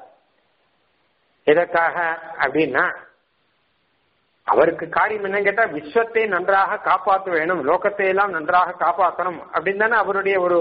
எதற்காக அப்படின்னா அவருக்கு காரியம் என்ன கேட்டா விஸ்வத்தை நன்றாக காப்பாற்ற வேணும் லோகத்தை எல்லாம் நன்றாக காப்பாற்றணும் அப்படின்னு தானே அவருடைய ஒரு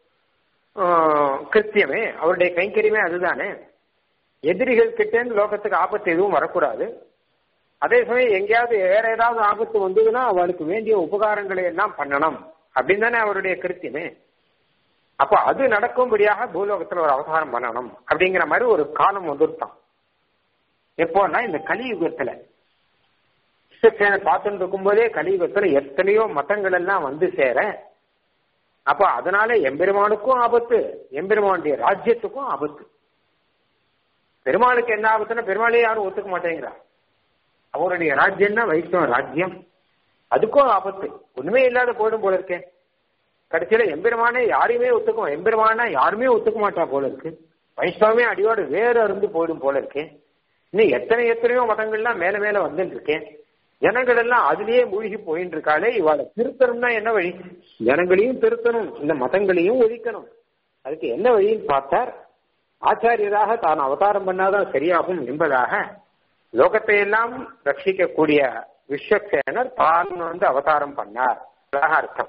கிருத்தியமே அவருடைய கைங்கரியமே அதுதானே எதிரிகள் கிட்டேருந்து லோகத்துக்கு ஆபத்து எதுவும் வரக்கூடாது அதே சமயம் எங்கேயாவது வேற ஏதாவது ஆபத்து வந்ததுன்னா அவளுக்கு வேண்டிய உபகாரங்களை எல்லாம் பண்ணணும் அப்படின்னு தானே அவருடைய கிருத்தியமே அப்போ அது நடக்கும்படியாக பூலோகத்துல ஒரு அவதாரம் பண்ணணும் அப்படிங்கிற மாதிரி ஒரு காலம் வந்துருத்தான் எப்போன்னா இந்த கலியுகத்துல விஸ்வசேனை பார்த்துட்டு இருக்கும்போதே கலியுகத்துல எத்தனையோ மதங்கள் எல்லாம் வந்து சேர அப்ப அதனால எம்பெருமானுக்கும் ஆபத்து எம்பெருமானுடைய ராஜ்யத்துக்கும் ஆபத்து பெருமாளுக்கு என்ன ஆபத்துன்னா பெருமாளே யாரும் ஒத்துக்க மாட்டேங்கிறா அவருடைய ராஜ்யம்னா வைஷ்ணவ ராஜ்யம் அதுக்கும் ஆபத்து ஒண்ணுமே இல்லாத போயிடும் போல இருக்கேன் கடைசியில எம்பெருமானே யாரையுமே ஒத்துக்கும் எம்பெருமானா யாருமே ஒத்துக்க மாட்டா போல இருக்கு வைஷ்ணவமே அடியோடு வேற இருந்து போயிடும் போல இருக்கேன் இன்னும் எத்தனை எத்தனையோ மதங்கள்லாம் மேல மேல வந்துட்டு இருக்கேன் ஜனங்கள் எல்லாம் அதுலயே மூழ்கி போயிட்டு இருக்காளே இவாளை திருத்தணும்னா என்ன வழி ஜனங்களையும் திருத்தணும் இந்த மதங்களையும் ஒழிக்கணும் அதுக்கு என்ன வழின்னு பார்த்தார் ஆச்சாரியராக தான் அவதாரம் பண்ணாதான் சரியாகும் என்பதாக லோகத்தை எல்லாம் ரட்சிக்கக்கூடிய விஸ்வசேனர் தான் வந்து அவதாரம் பண்ணார் அதாக அர்த்தம்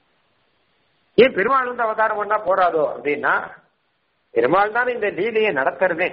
ஏன் பெருமாள் வந்து அவதாரம் பண்ணா போறாதோ அப்படின்னா பெருமாள் தான் இந்த லீலையை நடத்துறதே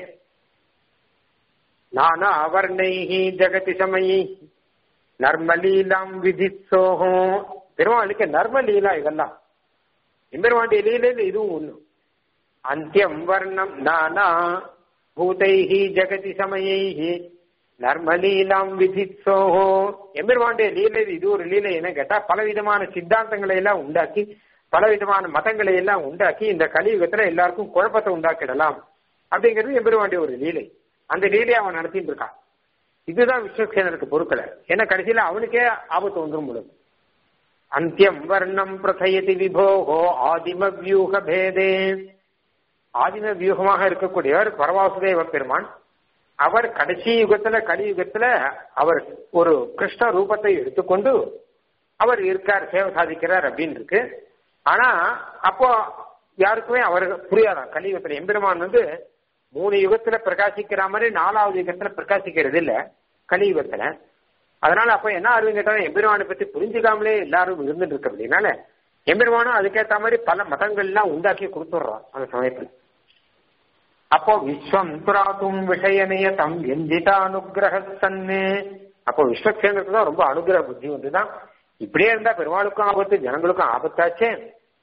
நானா அவர்ணைஹி ஜெகதி சமயி நர்மலீலாம் விதிசோகோ பெருமாளுக்கு நர்மலீலா இதெல்லாம் எம்பெருமாண்டிய லீலையில இதுவும் ஒண்ணு அந்தியம் வர்ணம் நானா பூதைஹி ஜெகதி சமயைஹி நர்மலீலாம் விதிசோகோ எம்பெருமாண்டிய லீலை இது ஒரு லீலை என்ன கேட்டா பலவிதமான சித்தாந்தங்களை எல்லாம் உண்டாக்கி பலவிதமான மதங்களை எல்லாம் உண்டாக்கி இந்த கலியுகத்துல எல்லாருக்கும் குழப்பத்தை உண்டாக்கிடலாம் அப்படிங்கிறது எம்பெருமாண்டிய ஒரு லீலை அந்த லீலையை அவன் நடத்திட்டு இருக்கான் இதுதான் விஸ்வசேனருக்கு பொறுக்கல ஏன்னா கடைசியில அவனுக்கே ஆபத்து வந்துடும் பொழுது அந்தியம் வர்ணம் பிரசயதி விபோகோ ஆதிம வியூக பேதே ஆதிம வியூகமாக இருக்கக்கூடியவர் பரவாசுதேவ பெருமான் அவர் கடைசி யுகத்துல கலியுகத்துல அவர் ஒரு கிருஷ்ண ரூபத்தை எடுத்துக்கொண்டு அவர் இருக்கார் சேவை சாதிக்கிறார் அப்படின்னு இருக்கு ஆனா அப்போ யாருக்குமே அவர் புரியாதான் கலியுகத்துல எம்பெருமான் வந்து மூணு யுகத்துல பிரகாசிக்கிற மாதிரி நாலாவது யுகத்துல பிரகாசிக்கிறது இல்ல கலியுகத்துல அதனால அப்ப என்ன ஆர்வம் கேட்டாலும் எம்பெருமானை பத்தி புரிஞ்சுக்காமலே எல்லாரும் இருந்துட்டு இருக்கு அப்படின்னால எம்பெருமானும் அதுக்கேற்ற மாதிரி பல மதங்கள் எல்லாம் உண்டாக்கி கொடுத்துடுறான் அந்த சமயத்துல அப்போ விஸ்வம் துராத்தும் விஷயநியதம் எஞ்சிதானுகிரக சன்னு அப்போ விஸ்வக்சேந்திரத்துக்கு தான் ரொம்ப அனுகிரக புத்தி வந்துதான் இப்படியே இருந்தா பெருமாளுக்கும் ஆபத்து ஜனங்களுக்கும் ஆபத்தாச்சே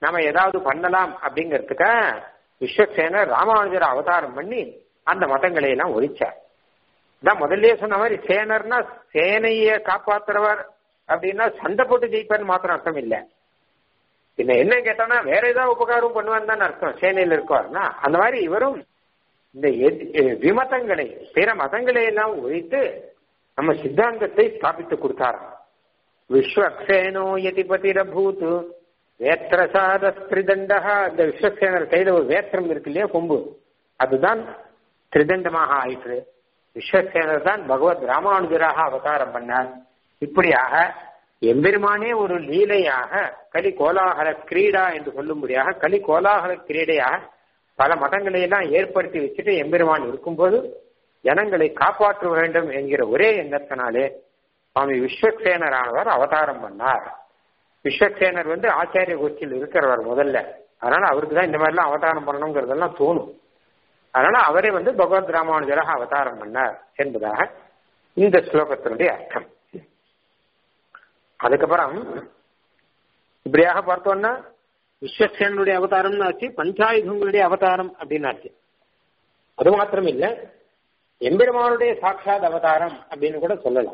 நாம ஏதாவது பண்ணலாம் அப்படிங்கிறதுக்க விஸ்வசேனர் ராமானுஜர் அவதாரம் பண்ணி அந்த மதங்களை எல்லாம் ஒழிச்சார் தான் முதல்லயே சொன்ன மாதிரி சேனர்னா சேனைய காப்பாத்துறவர் அப்படின்னா சண்டை போட்டு ஜெயிப்பார்னு மாத்திரம் அர்த்தம் இல்ல பின்ன என்ன கேட்டானா வேற ஏதாவது உபகாரம் பண்ணுவான்னு தான் அர்த்தம் சேனையில் இருக்குவார்னா அந்த மாதிரி இவரும் இந்த விமதங்களை பிற மதங்களை எல்லாம் ஒழித்து நம்ம சித்தாந்தத்தை ஸ்தாபித்து கொடுத்தாராம் விஸ்வக்சேனோ யதிபதிரபூத் வேத்திரசாத ஸ்திரிதண்டா இந்த விஸ்வக்சேனர் கையில ஒரு வேத்திரம் இருக்கு இல்லையா கொம்பு அதுதான் திரிதண்டமாக ஆயிற்று விஸ்வசேனர் தான் பகவத் ராமானுஜராக அவதாரம் பண்ணார் இப்படியாக எம்பெருமானே ஒரு லீலையாக கலி கோலாகல கிரீடா என்று சொல்லும்படியாக கலி கோலாகல கிரீடையாக பல மதங்களை எல்லாம் ஏற்படுத்தி வச்சுட்டு எம்பெருமான் இருக்கும்போது ஜனங்களை காப்பாற்ற வேண்டும் என்கிற ஒரே எண்ணத்தினாலே சுவாமி விஸ்வக்சேனரானவர் அவதாரம் பண்ணார் விஸ்வக்சேனர் வந்து ஆச்சாரிய கோஷ்டியில் இருக்கிறவர் முதல்ல அதனால அவருக்கு தான் இந்த மாதிரிலாம் அவதாரம் பண்ணணுங்கிறதெல்லாம் தோணும் அதனால அவரே வந்து பகவத் ராமானுஜராக அவதாரம் பண்ணார் என்பதாக இந்த ஸ்லோகத்தினுடைய அர்த்தம் அதுக்கப்புறம் இப்படியாக பார்த்தோம்னா விஸ்வசேனுடைய அவதாரம்னு ஆச்சு பஞ்சாயுதங்களுடைய அவதாரம் அப்படின்னு ஆச்சு அது மாத்திரம் இல்ல எம்பெருமானுடைய சாட்சாத் அவதாரம் அப்படின்னு கூட சொல்லலாம்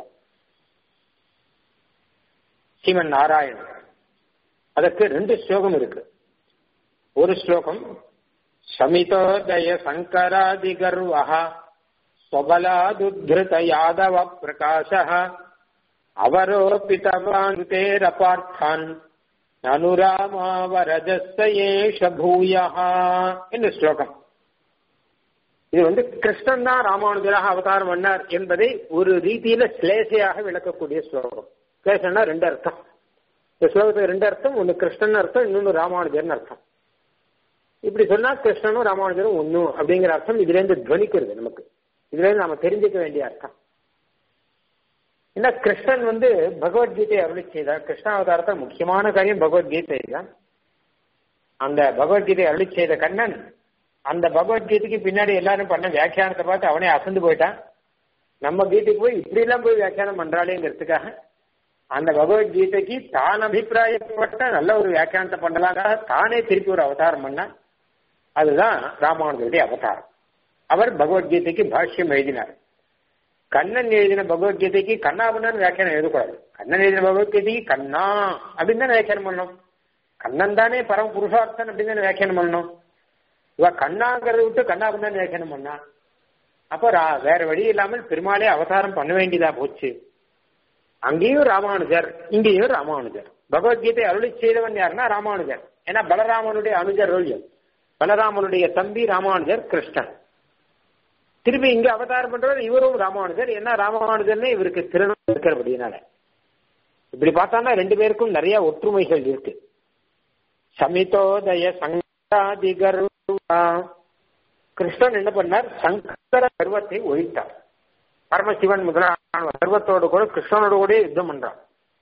ஸ்ரீமன் நாராயணன் அதற்கு ரெண்டு ஸ்லோகம் இருக்கு ஒரு ஸ்லோகம் शमितोदय शङ्करादिगर्वः स्वबलादुद्धृत यादव प्रकाशः अवरोपितवान् तेरपार्थान् அனுராமாவரஜஸ்த ஏஷ பூயா என்று ஸ்லோகம் இது வந்து கிருஷ்ணன் தான் ராமானுஜராக அவதாரம் பண்ணார் என்பதை ஒரு ரீதியில சிலேசையாக விளக்கக்கூடிய ஸ்லோகம் கிளேசன்னா ரெண்டு அர்த்தம் இந்த ஸ்லோகத்துக்கு ரெண்டு அர்த்தம் ஒன்னு கிருஷ்ணன் அர்த்தம் இன்னொன்னு ராமானுஜர்னு அர்த்தம் இப்படி சொன்னா கிருஷ்ணனும் ராமானுஜரும் ஒன்னும் அப்படிங்கிற அர்த்தம் இதுல இருந்து துவனிக்கிறது நமக்கு இதுல இருந்து நாம தெரிஞ்சுக்க வேண்டிய அர்த்தம் ஏன்னா கிருஷ்ணன் வந்து பகவத்கீதை அருளி செய்தார் கிருஷ்ணாவதாரத்தில் முக்கியமான காரியம் பகவத்கீதை தான் அந்த பகவத்கீதை அருளி செய்த கண்ணன் அந்த பகவத்கீதைக்கு பின்னாடி எல்லாரும் பண்ண வியாக்கியானத்தை பார்த்து அவனே அசந்து போயிட்டான் நம்ம கீதைக்கு போய் இப்படி எல்லாம் போய் வியாக்கியானம் பண்றாளேங்கிறதுக்காக அந்த பகவத்கீதைக்கு தான் அபிப்பிராயப்பட்ட நல்ல ஒரு வியாக்கியானத்தை பண்ணலாங்க தானே திருப்பி ஒரு அவதாரம் பண்ண அதுதான் ராமானுஜருடைய அவதாரம் அவர் பகவத்கீதைக்கு பாஷ்யம் எழுதினார் கண்ணன் எழுதின பகவத்கீதைக்கு கண்ணாபண்ணன் வியாக்கியானம் எழுதக்கூடாது கண்ணன் எழுதின பகவத்கீதைக்கு கண்ணா அப்படின்னு தானே வியாக்கியானம் பண்ணணும் கண்ணன் தானே பரம புருஷார்த்தன் அப்படின்னு தானே வியாக்கியானம் பண்ணணும் இவ கண்ணாங்கிறத விட்டு கண்ணாபண்ணன் வியாக்கியானம் பண்ணா அப்போ வேற வழி இல்லாமல் பெருமாளே அவதாரம் பண்ண வேண்டியதா போச்சு அங்கேயும் ராமானுஜர் இங்கேயும் ராமானுஜர் பகவத்கீதை அருளி செய்தவன் யாருன்னா ராமானுஜர் ஏன்னா பலராமனுடைய அனுஜர் ரோல்யம் பலராமனுடைய தம்பி ராமானுஜர் கிருஷ்ணன் திருப்பி இங்க அவதாரம் பண்றவர் இவரும் ராமானுஜர் ஏன்னா ராமானுஜர்னே இவருக்கு திருநாள் இருக்கிறபடினால இப்படி பார்த்தோம்னா ரெண்டு பேருக்கும் நிறைய ஒற்றுமைகள் இருக்கு சமிதோதய சங்காதி கிருஷ்ணன் என்ன பண்ணார் சங்கர கர்வத்தை ஒழித்தார் பரமசிவன் முதலான கர்வத்தோடு கூட கிருஷ்ணனோடு கூட யுத்தம் பண்றான்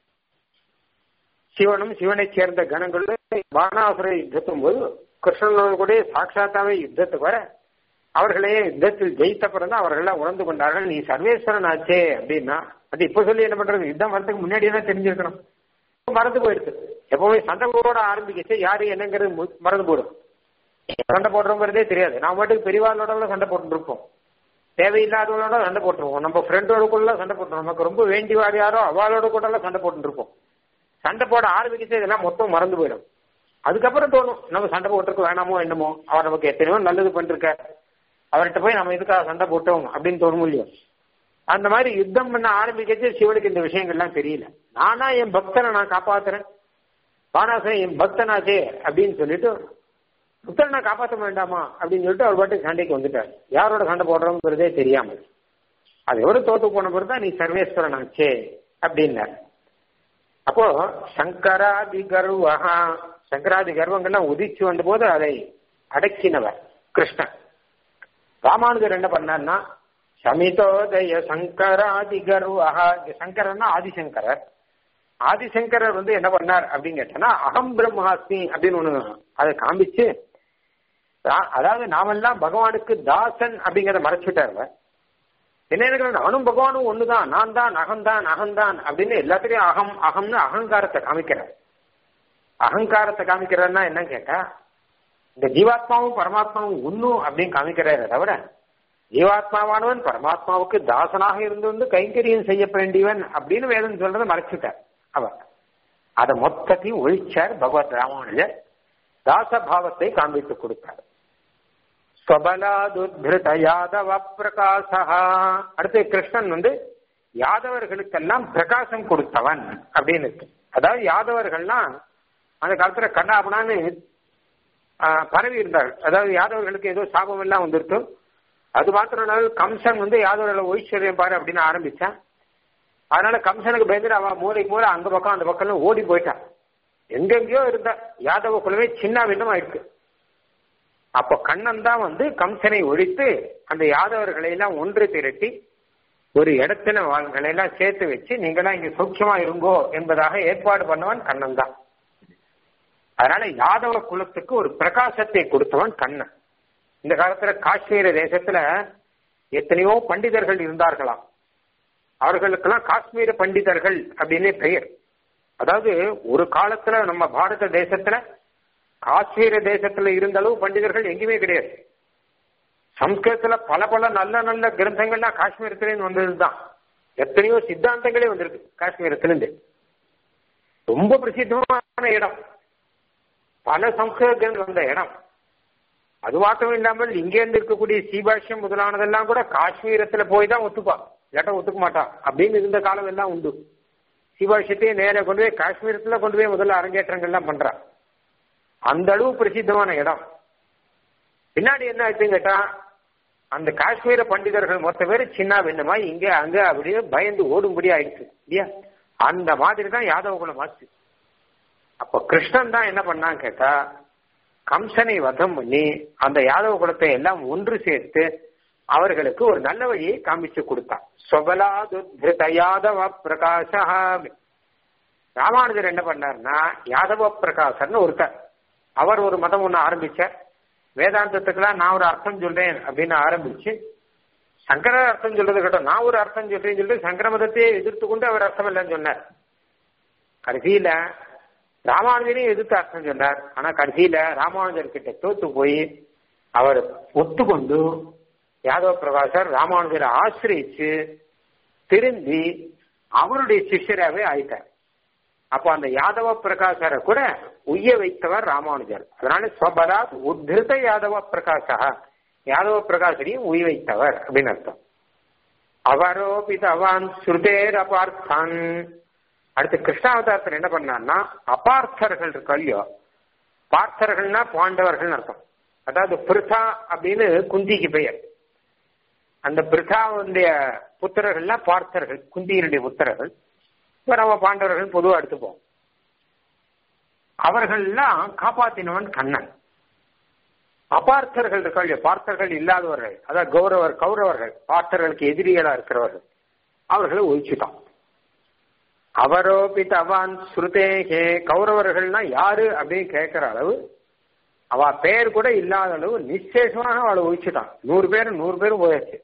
சிவனும் சிவனை சேர்ந்த கணங்களும் பானாசுர யுத்தத்தும் போது கிருஷ்ணனோடு கூட சாட்சாத்தாவே யுத்தத்துக்கு வர அவர்களே யுத்தத்தில் ஜெயித்த பிறகு அவர்கள் உணர்ந்து கொண்டார்கள் நீ சர்வேஸ்வரன் ஆச்சே அப்படின்னா அது இப்ப சொல்லி என்ன பண்றது யுத்தம் வரதுக்கு முன்னாடி தான் தெரிஞ்சிருக்கணும் மறந்து போயிடுது எப்பவுமே சண்டை போட ஆரம்பிக்கச்சு யாரு என்னங்கிறது மறந்து போடும் சண்டை போடுறோங்கிறதே தெரியாது நான் மட்டும் பெரியவாளோட சண்டை போட்டு இருப்போம் தேவையில்லாதவங்களோட சண்டை போட்டுருவோம் நம்ம ஃப்ரெண்டோட கூட சண்டை போட்டுருவோம் நமக்கு ரொம்ப வேண்டிவார் யாரோ அவளோட கூட சண்டை போட்டு இருப்போம் சண்டை போட ஆரம்பிக்கச்சு இதெல்லாம் மொத்தம் மறந்து போயிடும் அதுக்கப்புறம் தோணும் நம்ம சண்டை போட்டிருக்க வேணாமோ என்னமோ அவர் நமக்கு எத்தனையோ நல்லது பண்ணிருக்க அவர்கிட்ட போய் நம்ம இதுக்காக சண்டை போட்டோம் அப்படின்னு தோணும் இல்லையோ அந்த மாதிரி யுத்தம் பண்ண ஆரம்பிக்கச்சு சிவனுக்கு இந்த விஷயங்கள்லாம் தெரியல நானா என் பக்தனை நான் காப்பாத்துறேன் பானாசன் என் பக்தனாச்சே அப்படின்னு சொல்லிட்டு புத்தரை நான் காப்பாற்ற வேண்டாமா அப்படின்னு சொல்லிட்டு அவர் பாட்டுக்கு சண்டைக்கு வந்துட்டார் யாரோட சண்டை போடுறோங்கிறதே தெரியாமல் அது எவ்வளவு தோத்து போன பிறகு தான் நீ சர்வேஸ்வரன் ஆச்சே அப்படின்னார் அப்போ சங்கராதி கர்வஹா சங்கராதி கர்வங்கள்லாம் உதிச்சு வந்த போது அதை அடக்கினவர் கிருஷ்ணன் ராமானுஜர் என்ன பண்ணார்னா சமிதோதய சங்கராதி கர்வஹா சங்கரன்னா ஆதிசங்கரர் ஆதிசங்கரர் வந்து என்ன பண்ணார் அப்படின்னு கேட்டனா அகம் பிரம்மாஸ்மி அப்படின்னு ஒண்ணு அதை காமிச்சு அதாவது நாமெல்லாம் பகவானுக்கு தாசன் அப்படிங்கிறத மறைச்சுட்டார் என்ன நானும் பகவானும் ஒண்ணுதான் நான் தான் அகம்தான் அகம்தான் அப்படின்னு எல்லாத்துலயும் அகம் அகம்னு அகங்காரத்தை காமிக்கிறார் அகங்காரத்தை காமிக்கிறன்னா என்ன கேட்டா இந்த ஜீவாத்மாவும் பரமாத்மாவும் ஒன்னும் அப்படின்னு காமிக்கிறாரு தவிர ஜீவாத்மாவானவன் பரமாத்மாவுக்கு தாசனாக இருந்து வந்து கைங்கரியம் செய்ய வேண்டியவன் அப்படின்னு வேதம் சொல்றதை மறைச்சிட்டார் அவர் அதை மொத்தத்தையும் ஒழிச்சார் பகவத் ராமானுஜர் தாசபாவத்தை காண்பித்து கொடுத்தார் ஸ்வபலாதுத்ருத யாதவ பிரகாசா அடுத்து கிருஷ்ணன் வந்து யாதவர்களுக்கெல்லாம் பிரகாசம் கொடுத்தவன் அப்படின்னு இருக்கு அதாவது யாதவர்கள்லாம் அந்த காலத்துல கண்ணாபனான்னு பரவி இருந்தார்கள் அதாவது யாதவர்களுக்கு ஏதோ சாபம் எல்லாம் வந்துருத்து அது மாத்திரம் கம்சன் வந்து யாதவர்களை ஒய்ச்சரியம் பாரு அப்படின்னு ஆரம்பிச்சான் அதனால கம்சனுக்கு பயந்துட்டு அவன் மூளைக்கு மூளை அந்த பக்கம் அந்த பக்கம் ஓடி போயிட்டான் எங்கெங்கயோ இருந்தா யாதவ குலமே சின்ன விதமா இருக்கு அப்போ கண்ணன் தான் வந்து கம்சனை ஒழித்து அந்த யாதவர்களை எல்லாம் ஒன்று திரட்டி ஒரு இடத்துல அவங்களை எல்லாம் சேர்த்து வச்சு நீங்களாம் இங்க சௌக்கியமா இருங்கோ என்பதாக ஏற்பாடு பண்ணவன் கண்ணன் தான் அதனால யாதவ குலத்துக்கு ஒரு பிரகாசத்தை கொடுத்தவன் கண்ணன் இந்த காலத்துல காஷ்மீர தேசத்துல எத்தனையோ பண்டிதர்கள் இருந்தார்களாம் அவர்களுக்கெல்லாம் காஷ்மீர பண்டிதர்கள் அப்படின்னே பெயர் அதாவது ஒரு காலத்துல நம்ம பாரத தேசத்துல காஷ்மீர தேசத்துல இருந்த அளவு பண்டிதர்கள் எங்கேயுமே கிடையாது சம்ஸ்கிருதத்துல பல பல நல்ல நல்ல கிரந்தங்கள்லாம் காஷ்மீரத்திலேருந்து வந்ததுதான் எத்தனையோ சித்தாந்தங்களே வந்திருக்கு காஷ்மீரத்திலிருந்து ரொம்ப பிரசித்தமான இடம் பல சம்ஸ்கிருத கிரந்தங்கள் வந்த இடம் அது மாத்திரம் இல்லாமல் இங்கே இருந்து இருக்கக்கூடிய சீபாஷ்யம் முதலானதெல்லாம் கூட காஷ்மீரத்துல போய் தான் ஒத்துப்பா இல்லாட்ட ஒத்துக்க மாட்டான் அப்படின்னு இருந்த காலம் எல்லாம் உண்டு சீபாஷ்யத்தையே நேர கொண்டு போய் காஷ்மீரத்துல கொண்டு போய் முதல்ல அரங்கேற்றங்கள்லாம் பண்றான் அந்த அளவு பிரசித்தமான இடம் பின்னாடி என்ன ஆச்சுன்னு கேட்டா அந்த காஷ்மீர பண்டிதர்கள் மொத்த பேர் சின்ன வேண்டுமா இங்க அங்க அப்படியே பயந்து ஓடும்படி ஆயிடுச்சு இல்லையா அந்த மாதிரி தான் யாதவ குலம் ஆச்சு அப்ப கிருஷ்ணன் தான் என்ன பண்ணான்னு கேட்டா கம்சனை வதம் பண்ணி அந்த யாதவ குலத்தை எல்லாம் ஒன்று சேர்த்து அவர்களுக்கு ஒரு நல்ல வழியை காமிச்சு கொடுத்தான் சொபலாதுத்த யாதவ பிரகாச ராமானுஜர் என்ன பண்ணார்னா யாதவ பிரகாசர்னு ஒருத்தர் அவர் ஒரு மதம் ஒன்று ஆரம்பிச்சார் வேதாந்தத்துக்கெல்லாம் நான் ஒரு அர்த்தம் சொல்றேன் அப்படின்னு ஆரம்பிச்சு சங்கர அர்த்தம் சொல்றது கேட்டோம் நான் ஒரு அர்த்தம் சொல்றேன்னு சொல்லிட்டு சங்கர மதத்தையே எதிர்த்து கொண்டு அவர் அர்த்தம் இல்லைன்னு சொன்னார் கடைசியில ராமானுஜரையும் எதிர்த்து அர்த்தம் சொன்னார் ஆனா கடைசியில ராமானுஜர் கிட்ட தோத்து போய் அவர் ஒத்துக்கொண்டு யாதவ பிரகாசர் ராமானுஜரை ஆசிரியிச்சு திரும்பி அவருடைய சிஷ்யராகவே ஆயிட்டார் அப்போ அந்த யாதவ பிரகாசரை கூட உய்ய வைத்தவர் ராமானுஜர் அதனால ஸ்வபலாத் உத்திருத்த யாதவ பிரகாசா யாதவ பிரகாசரையும் உய் வைத்தவர் அப்படின்னு அர்த்தம் அவரோபிதவான் ஸ்ருதேர் அபார்த்தான் அடுத்து கிருஷ்ணாவதாரத்தில் என்ன பண்ணார்னா அபார்த்தர்கள் இருக்கு இல்லையோ பார்த்தர்கள்னா பாண்டவர்கள் அர்த்தம் அதாவது பிருதா அப்படின்னு குந்திக்கு பெயர் அந்த பிருதாவுடைய புத்திரர்கள்லாம் பார்த்தர்கள் குந்தியினுடைய புத்திரர்கள் இப்ப நம்ம பாண்டவர்கள் பொதுவாக எடுத்துப்போம் அவர்கள்லாம் காப்பாத்தினவன் கண்ணன் அபார்த்தர்கள் இருக்காங்க பார்த்தர்கள் இல்லாதவர்கள் அதாவது கௌரவர் கௌரவர்கள் பார்த்தர்களுக்கு எதிரிகளா இருக்கிறவர்கள் அவர்களை ஒழிச்சுட்டான் அவரோபித் அவான் ஸ்ருதேகே கௌரவர்கள்னா யாரு அப்படின்னு கேட்கிற அளவு அவ பெயர் கூட இல்லாத அளவு நிச்சேஷமாக அவளை ஒழிச்சுட்டான் நூறு பேர் நூறு பேரும் போயாச்சு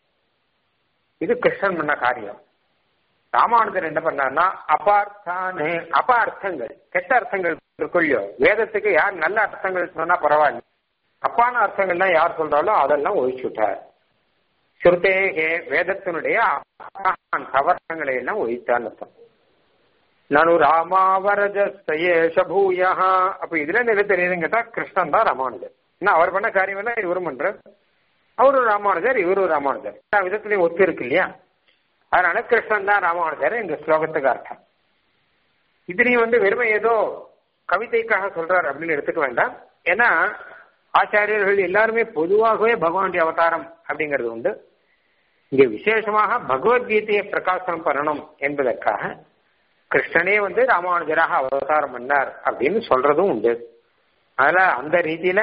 இது கிருஷ்ணன் பண்ண காரியம் ராமானுஜர் என்ன பண்ணார்னா அபார்த்தானே அபார்த்தங்கள் கெட்ட அர்த்தங்கள் இருக்குள்ளோ வேதத்துக்கு யார் நல்ல அர்த்தங்கள் சொன்னா பரவாயில்ல தப்பான அர்த்தங்கள்லாம் யார் சொல்றாலும் அதெல்லாம் ஒழிச்சுட்டார் ஸ்ருதேகே வேதத்தினுடைய சவர்த்தங்களை எல்லாம் ஒழித்தான் அர்த்தம் நானு ராமாவரஜஸ்தயேஷ பூயா அப்ப இதுல என்ன தெரியுதுன்னு கேட்டா கிருஷ்ணன் தான் ராமானுஜர் என்ன அவர் பண்ண காரியம் எல்லாம் இவரும் பண்ற அவரும் ராமானுஜர் இவரும் ராமானுஜர் எல்லா விதத்திலையும் ஒத்து இருக்கு இல்லையா அதனால கிருஷ்ணன் தான் ராமானுஜர் இந்த ஸ்லோகத்துக்கு அர்த்தம் இதுலயும் வந்து வெறுமை ஏதோ கவிதைக்காக சொல்றார் அப்படின்னு எடுத்துக்க வேண்டாம் ஏன்னா ஆச்சாரியர்கள் எல்லாருமே பொதுவாகவே பகவானுடைய அவதாரம் அப்படிங்கிறது உண்டு இங்க விசேஷமாக பகவத்கீதையை பிரகாசனம் பண்ணணும் என்பதற்காக கிருஷ்ணனே வந்து ராமானுஜராக அவதாரம் பண்ணார் அப்படின்னு சொல்றதும் உண்டு அதனால அந்த ரீதியில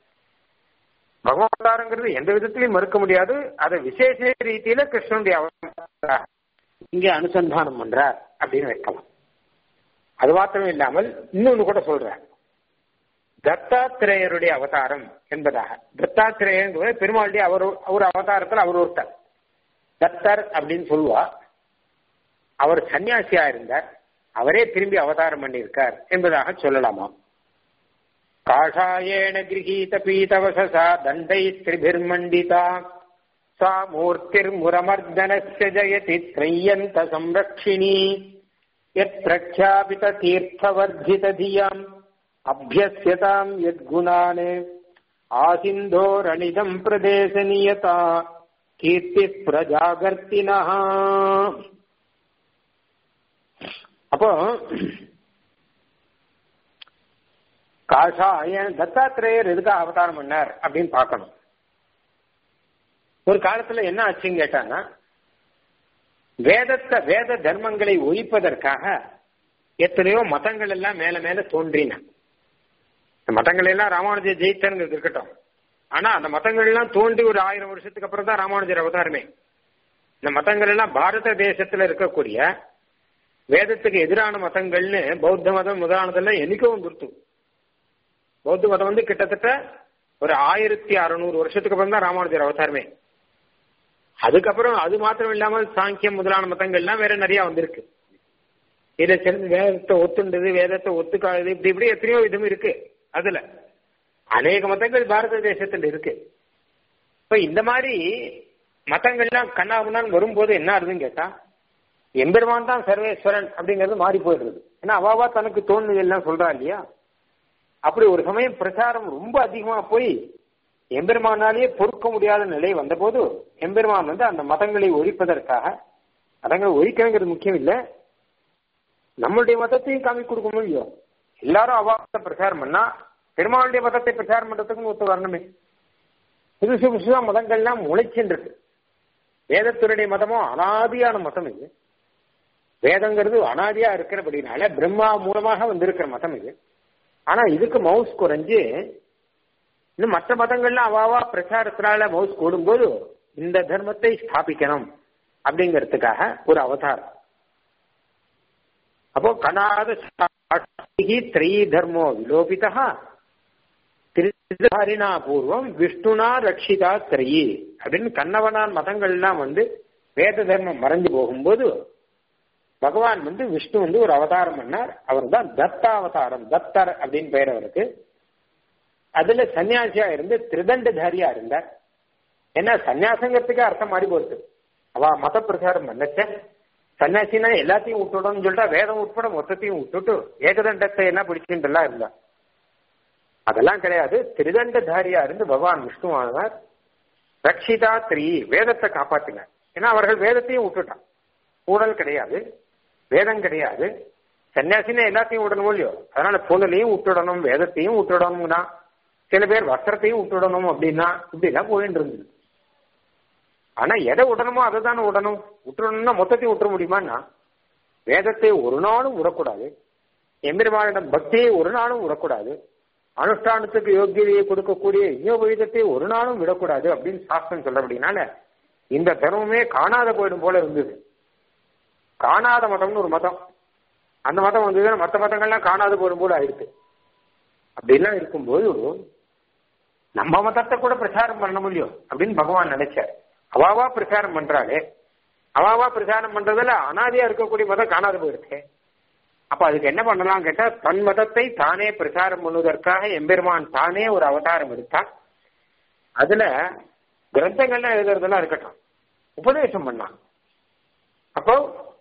பகவதாரங்கிறது எந்த விதத்திலையும் மறுக்க முடியாது அதை விசேஷ ரீதியில கிருஷ்ணனுடைய அவதாரம் இங்க அனுசந்தானம் பண்றார் அப்படின்னு வைக்கலாம் அது மாத்திரம் இல்லாமல் இன்னொன்னு கூட சொல்றார் தத்தாத்திரேயருடைய அவதாரம் என்பதாக தத்தாத்திரேயங்கிறது பெருமாளுடைய அவர் ஒரு அவதாரத்தில் அவர் ஒருத்தர் தத்தர் அப்படின்னு சொல்லுவா அவர் சன்னியாசியா இருந்தார் அவரே திரும்பி அவதாரம் பண்ணியிருக்கார் என்பதாக சொல்லலாமா காஷாயேண கிரகீத பீதவசசா தண்டை திரிபிர்மண்டிதா சா மூர்த்திர்முரமர்தனஸ்ய ஜயதி த்ரையந்த சம்ரக்ஷிணி யத் பிரக்ஷாபித தீர்த்தவர்தித தியாம் அபியஸ்யதாம் யத்குணான் ஆசிந்தோரணிதம் பிரதேச நியதா கீர்த்தி பிரஜாகர்த்தினா அப்போ காஷாய தத்தாத்திரேயர் எதுக்காக அவதாரம் பண்ணார் அப்படின்னு பார்க்கணும் ஒரு காலத்துல என்ன ஆச்சுன்னு கேட்டாங்கன்னா வேதத்தை வேத தர்மங்களை ஒழிப்பதற்காக எத்தனையோ மதங்கள் எல்லாம் மேல மேல தோன்றின மதங்கள் எல்லாம் ராமானுஜர் ஜெயித்தனுங்கிறது இருக்கட்டும் ஆனா அந்த மதங்கள் எல்லாம் தோன்றி ஒரு ஆயிரம் வருஷத்துக்கு அப்புறம் தான் ராமானுஜர் அவதாரமே இந்த மதங்கள் எல்லாம் பாரத தேசத்துல இருக்கக்கூடிய வேதத்துக்கு எதிரான மதங்கள்னு பௌத்த மதம் முதலானதெல்லாம் என்னைக்கோ வந்துருத்து பௌத்த மதம் வந்து கிட்டத்தட்ட ஒரு ஆயிரத்தி அறுநூறு வருஷத்துக்கு அப்புறம் தான் ராமானுஜர் அவதாரமே அதுக்கப்புறம் அது மாத்திரம் இல்லாமல் சாங்கியம் முதலான மதங்கள்லாம் வேற நிறைய வந்திருக்கு இதை சேர்ந்து வேதத்தை ஒத்துண்டது வேதத்தை ஒத்துக்காது இப்படி இப்படி எத்தனையோ விதம் இருக்கு அதுல அநேக மதங்கள் பாரத தேசத்தில் இருக்கு இப்ப இந்த மாதிரி மதங்கள்லாம் கண்ணாபுண்ணான் வரும்போது என்ன ஆகுதுன்னு கேட்டா எம்பெருமான் தான் சர்வேஸ்வரன் அப்படிங்கிறது மாறி போயிடுறது ஏன்னா அவாவா தனக்கு தோணுது எல்லாம் சொல்றா இல்லையா அப்படி ஒரு சமயம் பிரச்சாரம் ரொம்ப அதிகமா போய் எம்பெருமானாலேயே பொறுக்க முடியாத நிலை வந்தபோது எம்பெருமான் வந்து அந்த மதங்களை ஒழிப்பதற்காக மதங்களை ஒழிக்கணுங்கிறது முக்கியம் இல்லை நம்மளுடைய மதத்தையும் காமி கொடுக்க முடியும் எல்லாரும் அவாத பிரச்சாரம் பண்ணா பெருமாளுடைய மதத்தை பிரச்சாரம் பண்றதுக்கு ஒத்து வரணுமே புதுசு புதுசா மதங்கள்லாம் முளைச்சுருக்கு வேதத்துறையுடைய மதமும் அனாதியான மதம் இது வேதங்கிறது அனாதியா இருக்கிறபடினால பிரம்மா மூலமாக வந்திருக்கிற மதம் இது ஆனா இதுக்கு மவுஸ் குறைஞ்சு இன்னும் மற்ற மதங்கள்லாம் அவாவா பிரச்சாரத்தினால மவுஸ் கூடும்போது இந்த தர்மத்தை ஸ்தாபிக்கணும் அப்படிங்கிறதுக்காக ஒரு அவதாரம் அப்போ கனாத திரை தர்மோ விலோபிதா திருதாரினா பூர்வம் விஷ்ணுனா ரட்சிதா திரையி அப்படின்னு கண்ணவனான் மதங்கள்லாம் வந்து வேத தர்மம் மறைஞ்சு போகும்போது பகவான் வந்து விஷ்ணு வந்து ஒரு அவதாரம் பண்ணார் அவர் தான் தத்தாவதாரம் தத்தர் அப்படின்னு பெயர் அவருக்கு அதுல சன்னியாசியா இருந்து திருதண்டதாரியா இருந்தார் ஏன்னா சன்னியாசங்கிறதுக்கு அர்த்தம் மாறி போகுது அவ மத பிரச்சாரம் பண்ணச்ச சன்னியாசினா எல்லாத்தையும் விட்டுடணும்னு சொல்லிட்டா வேதம் உட்பட மொத்தத்தையும் விட்டுட்டு ஏகதண்டத்தை எல்லாம் பிடிச்சுட்டு எல்லாம் இருந்தா அதெல்லாம் கிடையாது திருதண்டதாரியா இருந்து பகவான் விஷ்ணுவானார் ரக்ஷிதா திரி வேதத்தை காப்பாத்தினார் ஏன்னா அவர்கள் வேதத்தையும் விட்டுட்டான் ஊழல் கிடையாது வேதம் கிடையாது சன்னியாசினா எல்லாத்தையும் விடணும் இல்லையோ அதனால பொருளையும் விட்டுடணும் வேதத்தையும் விட்டுடணும்னா சில பேர் வஸ்திரத்தையும் விட்டுடணும் அப்படின்னா இப்படி எல்லாம் போயிட்டு இருந்தது ஆனா எதை விடணுமோ அதை தானே விடணும் விட்டுடணும்னா மொத்தத்தையும் விட்டுற முடியுமான்னா வேதத்தை ஒரு நாளும் விடக்கூடாது எம்பெருமானிடம் பக்தியை ஒரு நாளும் விடக்கூடாது அனுஷ்டானத்துக்கு யோக்கியதையை கொடுக்கக்கூடிய யோகவிதத்தை ஒரு நாளும் விடக்கூடாது அப்படின்னு சாஸ்திரம் சொல்றபடினால இந்த தர்மமே காணாத போயிடும் போல இருந்தது காணாத மதம்னு ஒரு மதம் அந்த மதம் வந்ததுன்னா மற்ற மதங்கள்லாம் காணாத போயிடும் போல ஆயிடுச்சு அப்படிலாம் இருக்கும்போது நம்ம மதத்தை கூட பிரச்சாரம் பண்ண முடியும் அப்படின்னு பகவான் நினைச்சார் அவாவா பிரச்சாரம் பண்றாளே அவாவா பிரச்சாரம் பண்றதுல அனாதியா இருக்கக்கூடிய மதம் காணாத போயிருக்கு அப்ப அதுக்கு என்ன பண்ணலாம் கேட்டா தன் மதத்தை தானே பிரச்சாரம் பண்ணுவதற்காக எம்பெருமான் தானே ஒரு அவதாரம் எடுத்தான் அதுல கிரந்தங்கள்லாம் எழுதுறதெல்லாம் இருக்கட்டும் உபதேசம் பண்ணான் அப்போ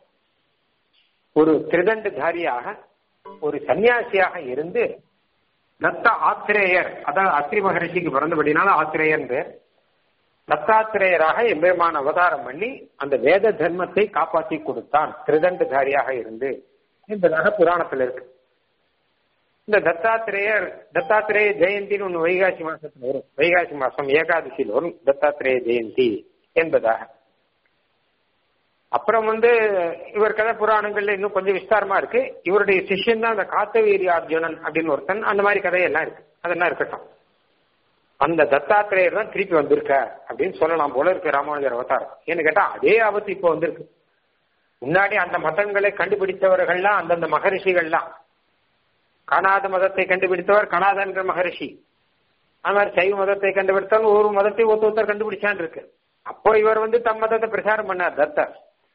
ஒரு திருதண்டுதாரியாக ஒரு சன்னியாசியாக இருந்து தத்த ஆத்திரேயர் அதாவது அத்திரி மகரிஷிக்கு பிறந்தபடினால ஆத்திரேயர் பேர் தத்தாத்திரேயராக எம்பெருமான் அவதாரம் பண்ணி அந்த வேத தர்மத்தை காப்பாற்றி கொடுத்தான் திருதண்டுதாரியாக இருந்து என்பதாக புராணத்தில் இருக்கு இந்த தத்தாத்திரேயர் தத்தாத்திரேய ஜெயந்தின்னு ஒன்று வைகாசி மாசத்துல வரும் வைகாசி மாசம் ஏகாதசியில் வரும் தத்தாத்திரேய ஜெயந்தி என்பதாக அப்புறம் வந்து இவர் கதை புராணங்கள்ல இன்னும் கொஞ்சம் விஸ்தாரமா இருக்கு இவருடைய சிஷ்யன் தான் அந்த காத்தவீரி அர்ஜுனன் அப்படின்னு ஒருத்தன் அந்த மாதிரி கதையெல்லாம் இருக்கு அதெல்லாம் இருக்கட்டும் அந்த தத்தாத்திரேயர் தான் திருப்பி வந்திருக்க அப்படின்னு சொல்லலாம் போல இருக்கு ராமானுஜர் அவதாரம் ஏன்னு கேட்டா அதே ஆபத்து இப்போ வந்திருக்கு முன்னாடி அந்த மதங்களை கண்டுபிடித்தவர்கள்லாம் அந்தந்த மகரிஷிகள்லாம் காணாத மதத்தை கண்டுபிடித்தவர் கணாதன்ற மகரிஷி அது மாதிரி சைவ மதத்தை கண்டுபிடித்தவன் ஒரு மதத்தை ஒருத்த ஒருத்தர் கண்டுபிடிச்சான் இருக்கு அப்போ இவர் வந்து தம் மதத்தை பிரச்சாரம் பண்ணார் தத்தர்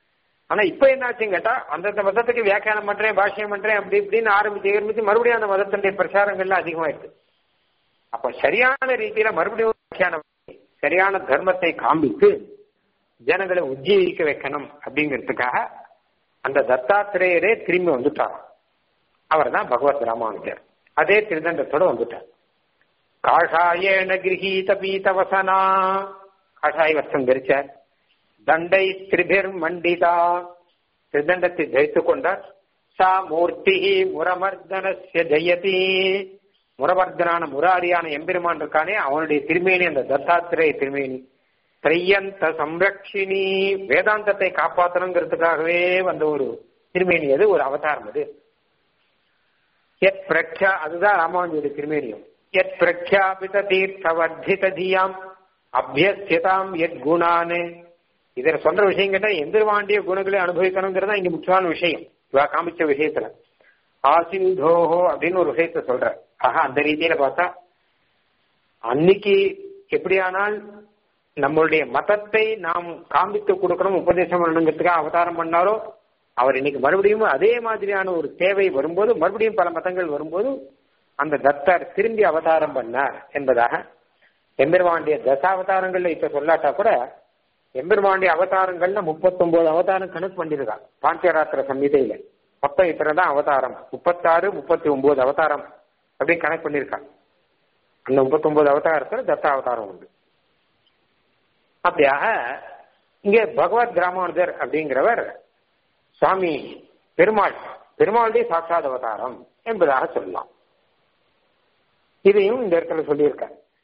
ஆனா இப்ப என்னாச்சுன்னு கேட்டா அந்தந்த மதத்துக்கு வியாக்கியானம் பண்றேன் பாஷ்யம் பண்றேன் அப்படி இப்படின்னு ஆரம்பிச்சு ஆரம்பிச்சு மறுபடியும் அந்த மதத்தினுடைய பிரச்சாரங்கள்லாம் அதிகமாயிருக்கு அப்ப சரியான ரீதியில மறுபடியும் வியாக்கியானம் பண்ணி, சரியான தர்மத்தை காண்பித்து ஜனங்களை உஜ்ஜீவிக்க வைக்கணும் அப்படிங்கிறதுக்காக அந்த தத்தாத்திரேயரே திரும்பி வந்துட்டார் அவர் தான் பகவத் ராமானுஜர் அதே திருதண்டத்தோட வந்துட்டார் காஷாயேன கிரகீத பீதவசனா காஷாய வஸ்திரம் தரிச்சார் தண்டை திரிபிர் மண்டிதா திருதண்டத்தை தரித்துக் கொண்டார் சா மூர்த்தி முரமர்தனஸ்ய ஜெயதி முரமர்தனான முராரியான எம்பெருமான் இருக்கானே அவனுடைய திருமேனி அந்த தத்தாத்திரேய திருமேனி திரையந்த சம்ரக்ஷினி வேதாந்தத்தை காப்பாற்றணுங்கிறதுக்காகவே வந்த ஒரு திருமேனி அது ஒரு அவதாரம் அது எத் பிரக்யா அதுதான் ராமானுஜருடைய திருமேனியம் எத் பிரக்யாபித தீர்த்தவர்த்தித தியாம் அபியசியதாம் எத் குணானு இதுல சொல்ற விஷயம் கேட்டா எந்திரவாண்டிய குணங்களை அனுபவிக்கணுங்கிறதா இங்க முக்கியமான விஷயம் இவா காமிச்ச விஷயத்துல ஆசிந்தோஹோ அப்படின்னு ஒரு விஷயத்த சொல்ற ஆஹா அந்த ரீதியில பார்த்தா அன்னைக்கு எப்படியானால் நம்மளுடைய மதத்தை நாம் காண்பித்து கொடுக்கணும் உபதேசம் பண்ணணுங்கிறதுக்காக அவதாரம் பண்ணாரோ அவர் இன்னைக்கு மறுபடியும் அதே மாதிரியான ஒரு தேவை வரும்போது மறுபடியும் பல மதங்கள் வரும்போது அந்த தத்தர் திரும்பி அவதாரம் பண்ணார் என்பதாக எம்பெருமாண்டிய தசாவதாரங்கள்ல இப்ப சொல்லாட்டா கூட எம்பெருமாண்டிய அவதாரங்கள்ல முப்பத்தொன்பது அவதாரம் கணக்கு பண்ணிருக்காங்க பாஞ்சராத்திர சம்ஹிதையில மொத்தம் இத்தனைதான் அவதாரம் முப்பத்தாறு முப்பத்தி ஒன்பது அவதாரம் அப்படின்னு கணக்கு பண்ணிருக்காங்க அந்த முப்பத்தொன்பது அவதாரத்துல தத்த அவதாரம் உண்டு அப்படியாக இங்கே பகவத் ராமானுஜர் அப்படிங்கிறவர் சுவாமி பெருமாள் பெருமாளுடைய சாட்சாத் அவதாரம் என்பதாக சொல்லலாம் இதையும் இந்த இடத்துல சொல்லியிருக்க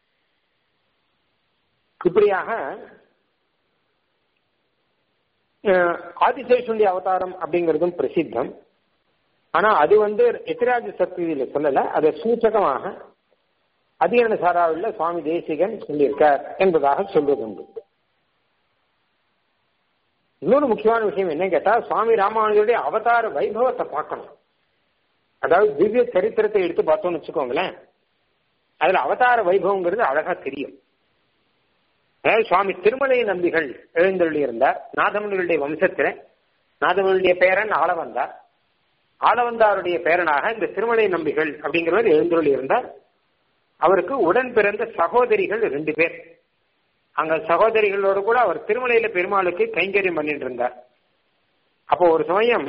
இப்படியாக ஆதிசேஷனுடைய அவதாரம் அப்படிங்கிறதும் பிரசித்தம் ஆனா அது வந்து எத்திராஜ சக்தியில சொல்லல அதை சூச்சகமாக அதிகரண சாராவில் சுவாமி தேசிகன் சொல்லியிருக்கார் என்பதாக சொல்வதுண்டு இன்னொரு முக்கியமான விஷயம் என்ன கேட்டா சுவாமி ராமானுஜருடைய அவதார வைபவத்தை பார்க்கணும் அதாவது திவ்ய சரித்திரத்தை எடுத்து பார்த்தோம்னு வச்சுக்கோங்களேன் அதுல அவதார வைபவங்கிறது அழகா தெரியும் அதாவது சுவாமி திருமலை நம்பிகள் எழுந்தருளி இருந்தார் நாதமணிகளுடைய வம்சத்துல நாதமணியுடைய பேரன் ஆளவந்தார் ஆளவந்தாருடைய பேரனாக இந்த திருமலை நம்பிகள் அப்படிங்கிறவர் எழுந்தருளி இருந்தார் அவருக்கு உடன் பிறந்த சகோதரிகள் ரெண்டு பேர் அங்க சகோதரிகளோடு கூட அவர் திருமலையில பெருமாளுக்கு கைங்கரியம் பண்ணிட்டு இருந்தார் அப்போ ஒரு சமயம்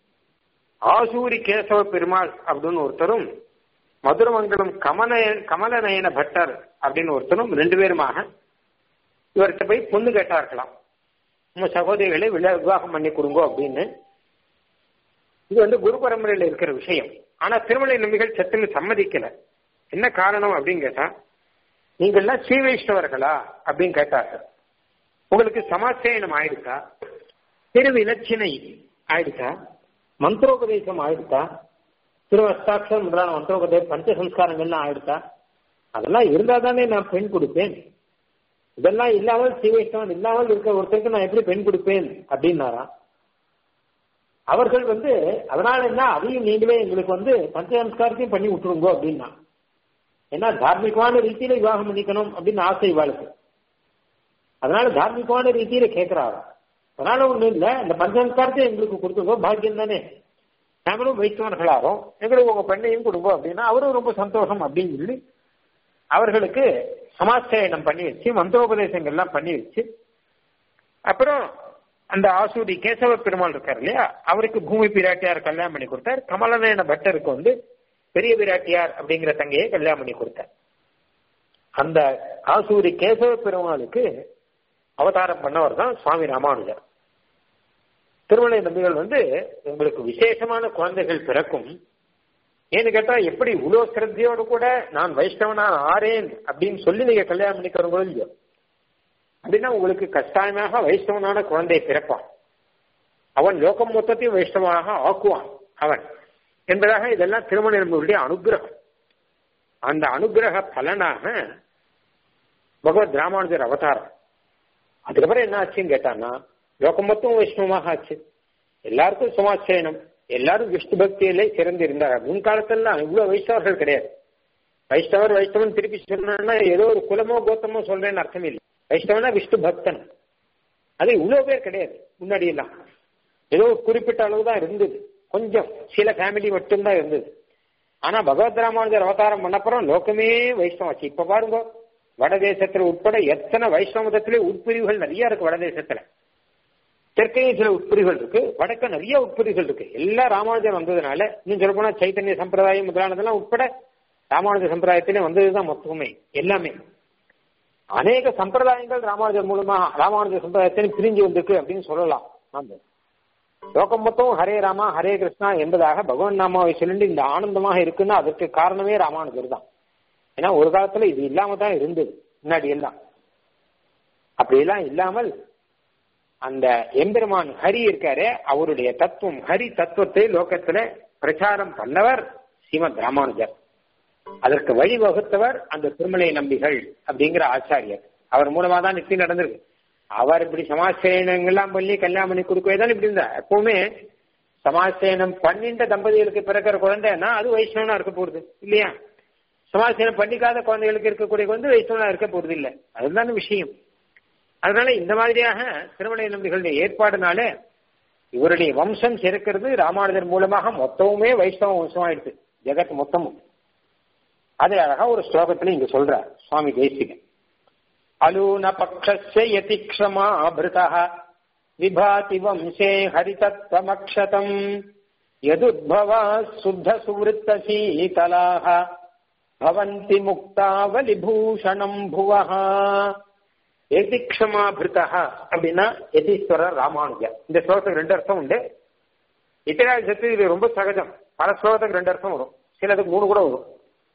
ஆசூரி கேசவ பெருமாள் அப்படின்னு ஒருத்தரும் மதுரமங்கலம் கமலய கமலநயன பட்டர் அப்படின்னு ஒருத்தரும் ரெண்டு பேருமாக இவர்கிட்ட போய் பொண்ணு கேட்டார்களாம் உங்க சகோதரிகளை விவாகம் பண்ணி கொடுங்க அப்படின்னு இது வந்து குரு பரம்பரையில இருக்கிற விஷயம் ஆனா திருமலை நம்பிகள் சத்துன்னு சம்மதிக்கல என்ன காரணம் அப்படின்னு கேட்டா நீங்கள்லாம் ஸ்ரீ வைஷ்ணவர்களா அப்படின்னு கேட்டார்கள் உங்களுக்கு சமாச்சயனம் ஆயிடுச்சா திருவிலட்சினை ஆயிடுச்சா மந்திரோபதேசம் ஆயிடுச்சா திருவஸ்தாட்சம் முதலான மந்திரோபதேசம் பஞ்ச சம்ஸ்காரங்கள்லாம் ஆயிடுச்சா அதெல்லாம் இருந்தா தானே நான் பெண் கொடுப்பேன் இதெல்லாம் இல்லாமல் ஸ்ரீ வைஷ்ணவன் இல்லாமல் இருக்க ஒருத்தருக்கு நான் எப்படி பெண் கொடுப்பேன் அப்படின்னாராம் அவர்கள் வந்து அதனால என்ன அதையும் நீங்களே எங்களுக்கு வந்து பஞ்ச சம்ஸ்காரத்தையும் பண்ணி விட்டுருங்க அப்படின்னா ஏன்னா தார்மிகமான ரீதியில விவாகம் பண்ணிக்கணும் அப்படின்னு ஆசை இவாளுக்கு அதனால தார்மிகமான ரீதியில கேட்கிறாரா அதனால ஒண்ணும் இல்ல இந்த பஞ்சசம்ஸ்காரத்தை எங்களுக்கு கொடுத்துக்கோ பாக்கியம் தானே நாங்களும் வைத்தவர்களாகும் எங்களுக்கு உங்க பெண்ணையும் கொடுப்போம் அப்படின்னா அவரும் ரொம்ப சந்தோஷம் அப்படின்னு சொல்லி அவர்களுக்கு சமாச்சயனம் பண்ணி வச்சு மந்திரோபதேசங்கள்லாம் பண்ணி வச்சு அப்புறம் அந்த ஆசூரி கேசவ பெருமாள் இருக்கார் இல்லையா அவருக்கு பூமி பிராட்டியார் கல்யாணம் பண்ணி கொடுத்தார் கமலநயன பட்டருக்கு வந்து பெரிய பிராட்டியார் அப்படிங்கிற தங்கையை கல்யாணம் பண்ணி கொடுத்தார் அந்த ஆசூரி கேசவ பெருமாளுக்கு அவதாரம் பண்ணவர் தான் சுவாமி ராமானுஜர் திருமலை நம்பிகள் வந்து உங்களுக்கு விசேஷமான குழந்தைகள் பிறக்கும் ஏன்னு கேட்டா எப்படி இவ்வளோ சிரத்தையோடு கூட நான் வைஷ்ணவனா ஆறேன் அப்படின்னு சொல்லி நீங்க கல்யாணம் பண்ணிக்கிறவங்களோ இல்லையோ அப்படின்னா உங்களுக்கு கட்டாயமாக வைஷ்ணவனான குழந்தை பிறப்பான் அவன் லோகம் மொத்தத்தையும் வைஷ்ணவனாக ஆக்குவான் அவன் என்பதாக இதெல்லாம் திருமண நம்பிகளுடைய அனுகிரகம் அந்த அனுகிரக பலனாக பகவத் ராமானுஜர் அவதாரம் அதுக்கப்புறம் என்ன ஆச்சுன்னு கேட்டான்னா லோகம் மொத்தம் வைஷ்ணவமாக ஆச்சு எல்லாருக்கும் சமாச்சயனம் எல்லாரும் விஷ்ணு பக்தியிலே சிறந்து இருந்தார் முன் காலத்துல இவ்வளவு வைஷ்ணவர்கள் கிடையாது வைஷ்ணவர் வைஷ்ணவன் திருப்பி சொல்லணும்னா ஏதோ ஒரு குலமோ கோத்தமோ சொல்றேன்னு அர்த்தம் இல்லை வைஷ்ணவனா விஷ்ணு பக்தன் அது இவ்வளவு பேர் கிடையாது முன்னாடி எல்லாம் ஏதோ ஒரு குறிப்பிட்ட அளவு தான் இருந்தது கொஞ்சம் சில ஃபேமிலி மட்டும்தான் இருந்தது ஆனா பகவத் ராமானுஜர் அவதாரம் பண்ணப்புறம் லோகமே வைஷ்ணவாச்சு இப்ப பாருங்க வடதேசத்துல உட்பட எத்தனை வைஷ்ணவ மதத்திலே உட்பிரிவுகள் நிறைய இருக்கு வடதேசத்துல தெற்கையும் சில உட்பிரிவுகள் இருக்கு வடக்க நிறைய உட்பிரிவுகள் இருக்கு எல்லாம் ராமானுஜர் வந்ததுனால இன்னும் சொல்ல போனா சைத்தன்ய சம்பிரதாயம் முதலானதெல்லாம் உட்பட ராமானுஜ சம்பிரதாயத்திலே வந்ததுதான் மொத்தமே எல்லாமே அநேக சம்பிரதாயங்கள் ராமானுஜர் மூலமா ராமானுஜ சம்பிரதாயத்திலே பிரிஞ்சு வந்திருக்கு அப்படின்னு சொல்லலாம் நாம லோகம் மொத்தம் ஹரே ராமா ஹரே கிருஷ்ணா என்பதாக பகவான் நாமாவை சொல்லிட்டு இந்த ஆனந்தமாக இருக்குன்னா அதற்கு காரணமே ராமானுஜர் தான் ஏன்னா ஒரு காலத்துல இது இல்லாம தான் இருந்தது முன்னாடி எல்லாம் அப்படியெல்லாம் இல்லாமல் அந்த எம்பெருமான் ஹரி இருக்காரு அவருடைய தத்துவம் ஹரி தத்துவத்தை லோகத்துல பிரச்சாரம் பண்ணவர் ஸ்ரீமத் ராமானுஜர் அதற்கு வழிவகுத்தவர் அந்த திருமலை நம்பிகள் அப்படிங்கிற ஆச்சாரியர் அவர் மூலமா தான் நிச்சயம் நடந்திருக்கு அவர் இப்படி சமாசேனங்கள்லாம் பண்ணி கல்யாணம் பண்ணி கொடுக்கவே தான் இப்படி இருந்தார் எப்பவுமே சமாசேனம் பண்ணிட்ட தம்பதிகளுக்கு பிறக்கிற குழந்தைன்னா அது வைஷ்ணவனா இருக்க போறது இல்லையா சமாசேனம் பண்ணிக்காத குழந்தைகளுக்கு இருக்கக்கூடிய குழந்தை வைஷ்ணவனா இருக்க போறது இல்லை அதுதான விஷயம் அதனால இந்த மாதிரியாக திருமலை நம்பிகளுடைய ஏற்பாடுனால இவருடைய வம்சம் சிறக்கிறது ராமானுஜர் மூலமாக மொத்தமுமே வைஷ்ணவ வம்சமாயிடுது ஜெகத் மொத்தமும் அது அழகா ஒரு ஸ்லோகத்துல இங்க சொல்றார் சுவாமி தேசிகன் அலூன பக்ஷஸ்ய யதிக்ஷமா அபிருதா விபாதி வம்சே ஹரிதத்வமக்ஷதம் யதுத்பவா சுத்த சுவருத்த சீதலாக பவந்தி முக்தாவலிபூஷணம் புவஹ எதிக்ஷமாபிருதா அப்படின்னா எதீஸ்வரர் ராமானுஜர் இந்த ஸ்லோகத்துக்கு ரெண்டு அர்த்தம் உண்டு இத்திராஜத்து இது ரொம்ப சகஜம் பல ஸ்லோகத்துக்கு ரெண்டு அர்த்தம் வரும் சிலதுக்கு மூணு கூட வரும்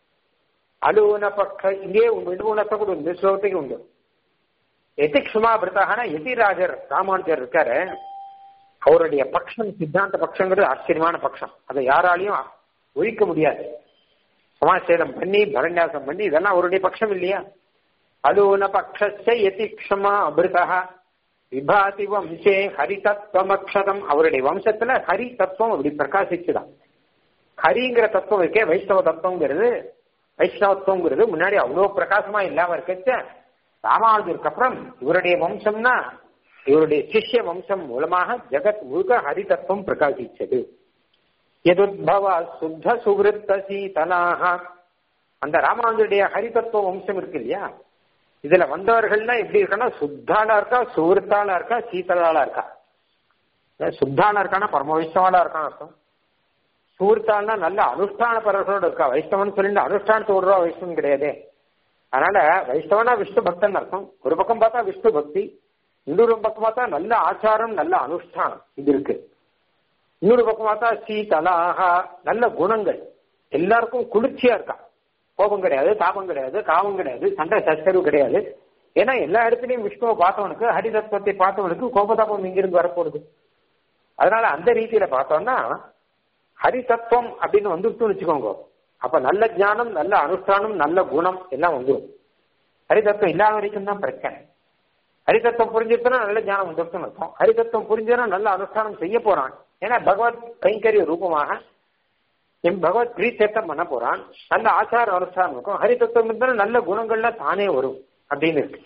அலுவன பக்க இங்கே ரெண்டு மூணு அர்த்தம் கூட உண்டு இந்த ஸ்லோகத்துக்கு உண்டு எதிக்ஷமாபிருத்தாகனா எதிராஜர் ராமானுஜர் இருக்காரு அவருடைய பட்சம் சித்தாந்த பட்சங்கிறது ஆச்சரியமான பட்சம் அதை யாராலையும் ஒழிக்க முடியாது சமாசேதம் பண்ணி பரநியாசம் பண்ணி இதெல்லாம் அவருடைய பட்சம் இல்லையா அலூன பக்ஷஸ்ய யதிக்ஷமா அபிருதா விபாதி வம்சே ஹரி தத்துவமக்ஷதம் அவருடைய வம்சத்துல ஹரி தத்துவம் அப்படி பிரகாசிச்சுதான் ஹரிங்கிற தத்துவம் இருக்கே வைஷ்ணவ தத்துவங்கிறது வைஷ்ணவத்துவங்கிறது முன்னாடி அவ்வளவு பிரகாசமா இல்லாம இருக்கச்ச ராமானுஜருக்கு அப்புறம் இவருடைய வம்சம்னா இவருடைய சிஷ்ய வம்சம் மூலமாக ஜெகத் முழுக்க ஹரி தத்துவம் பிரகாசிச்சது எதுத்பவ சுத்த சுகிருத்த சீதலாக அந்த ராமானுஜருடைய ஹரிதத்துவ வம்சம் இருக்கு இல்லையா இதுல வந்தவர்கள்லாம் எப்படி இருக்கான்னா சுத்தாளா இருக்கா சுகிருத்தாளா இருக்கா சீதலாளா இருக்கா சுத்தாளா இருக்கானா பரம வைஷ்ணவாளா இருக்கான்னு அர்த்தம் சுகிருத்தாள்னா நல்ல அனுஷ்டான பரவர்களோட இருக்கா வைஷ்ணவன் சொல்லிட்டு அனுஷ்டானத்தோடு ரூபா வைஷ்ணவன் கிடையாது அதனால வைஷ்ணவனா விஷ்ணு பக்தன் அர்த்தம் ஒரு பக்கம் பார்த்தா விஷ்ணு பக்தி இன்னொரு பக்கம் பார்த்தா நல்ல ஆச்சாரம் நல்ல அனுஷ்டானம் இது இருக்கு இன்னொரு பக்கம் பார்த்தா சீதலாகா நல்ல குணங்கள் எல்லாருக்கும் குளிர்ச்சியா இருக்கா கோபம் கிடையாது தாபம் கிடையாது காமம் கிடையாது சண்டை சச்சரவு கிடையாது ஏன்னா எல்லா இடத்துலயும் விஷ்ணுவை பார்த்தவனுக்கு ஹரிதத்துவத்தை பார்த்தவனுக்கு கோபதாபம் இங்கிருந்து வரப்போகுது அதனால அந்த ரீதியில பார்த்தோம்னா ஹரிதத்துவம் அப்படின்னு வந்துருச்சுன்னு வச்சுக்கோங்க அப்ப நல்ல ஞானம் நல்ல அனுஷ்டானம் நல்ல குணம் எல்லாம் வந்துடும் ஹரிதத்துவம் இல்லாத வரைக்கும் தான் பிரச்சனை ஹரிதத்துவம் புரிஞ்சிருச்சுன்னா நல்ல ஞானம் வந்துருச்சுன்னு அர்த்தம் ஹரிதத்துவம் புரிஞ்சதுன்னா நல்ல அனுஷ்டானம் செய்ய போறான் ஏன்னா பகவத் கைங்கரிய ரூபமாக என் பகவத் பிரீத்தேத்தம் பண்ண போறான் நல்ல ஆச்சார அனுஷ்டானம் இருக்கும் ஹரிதத்துவம் இருந்தாலும் நல்ல குணங்கள்லாம் தானே வரும் அப்படின்னு இருக்கு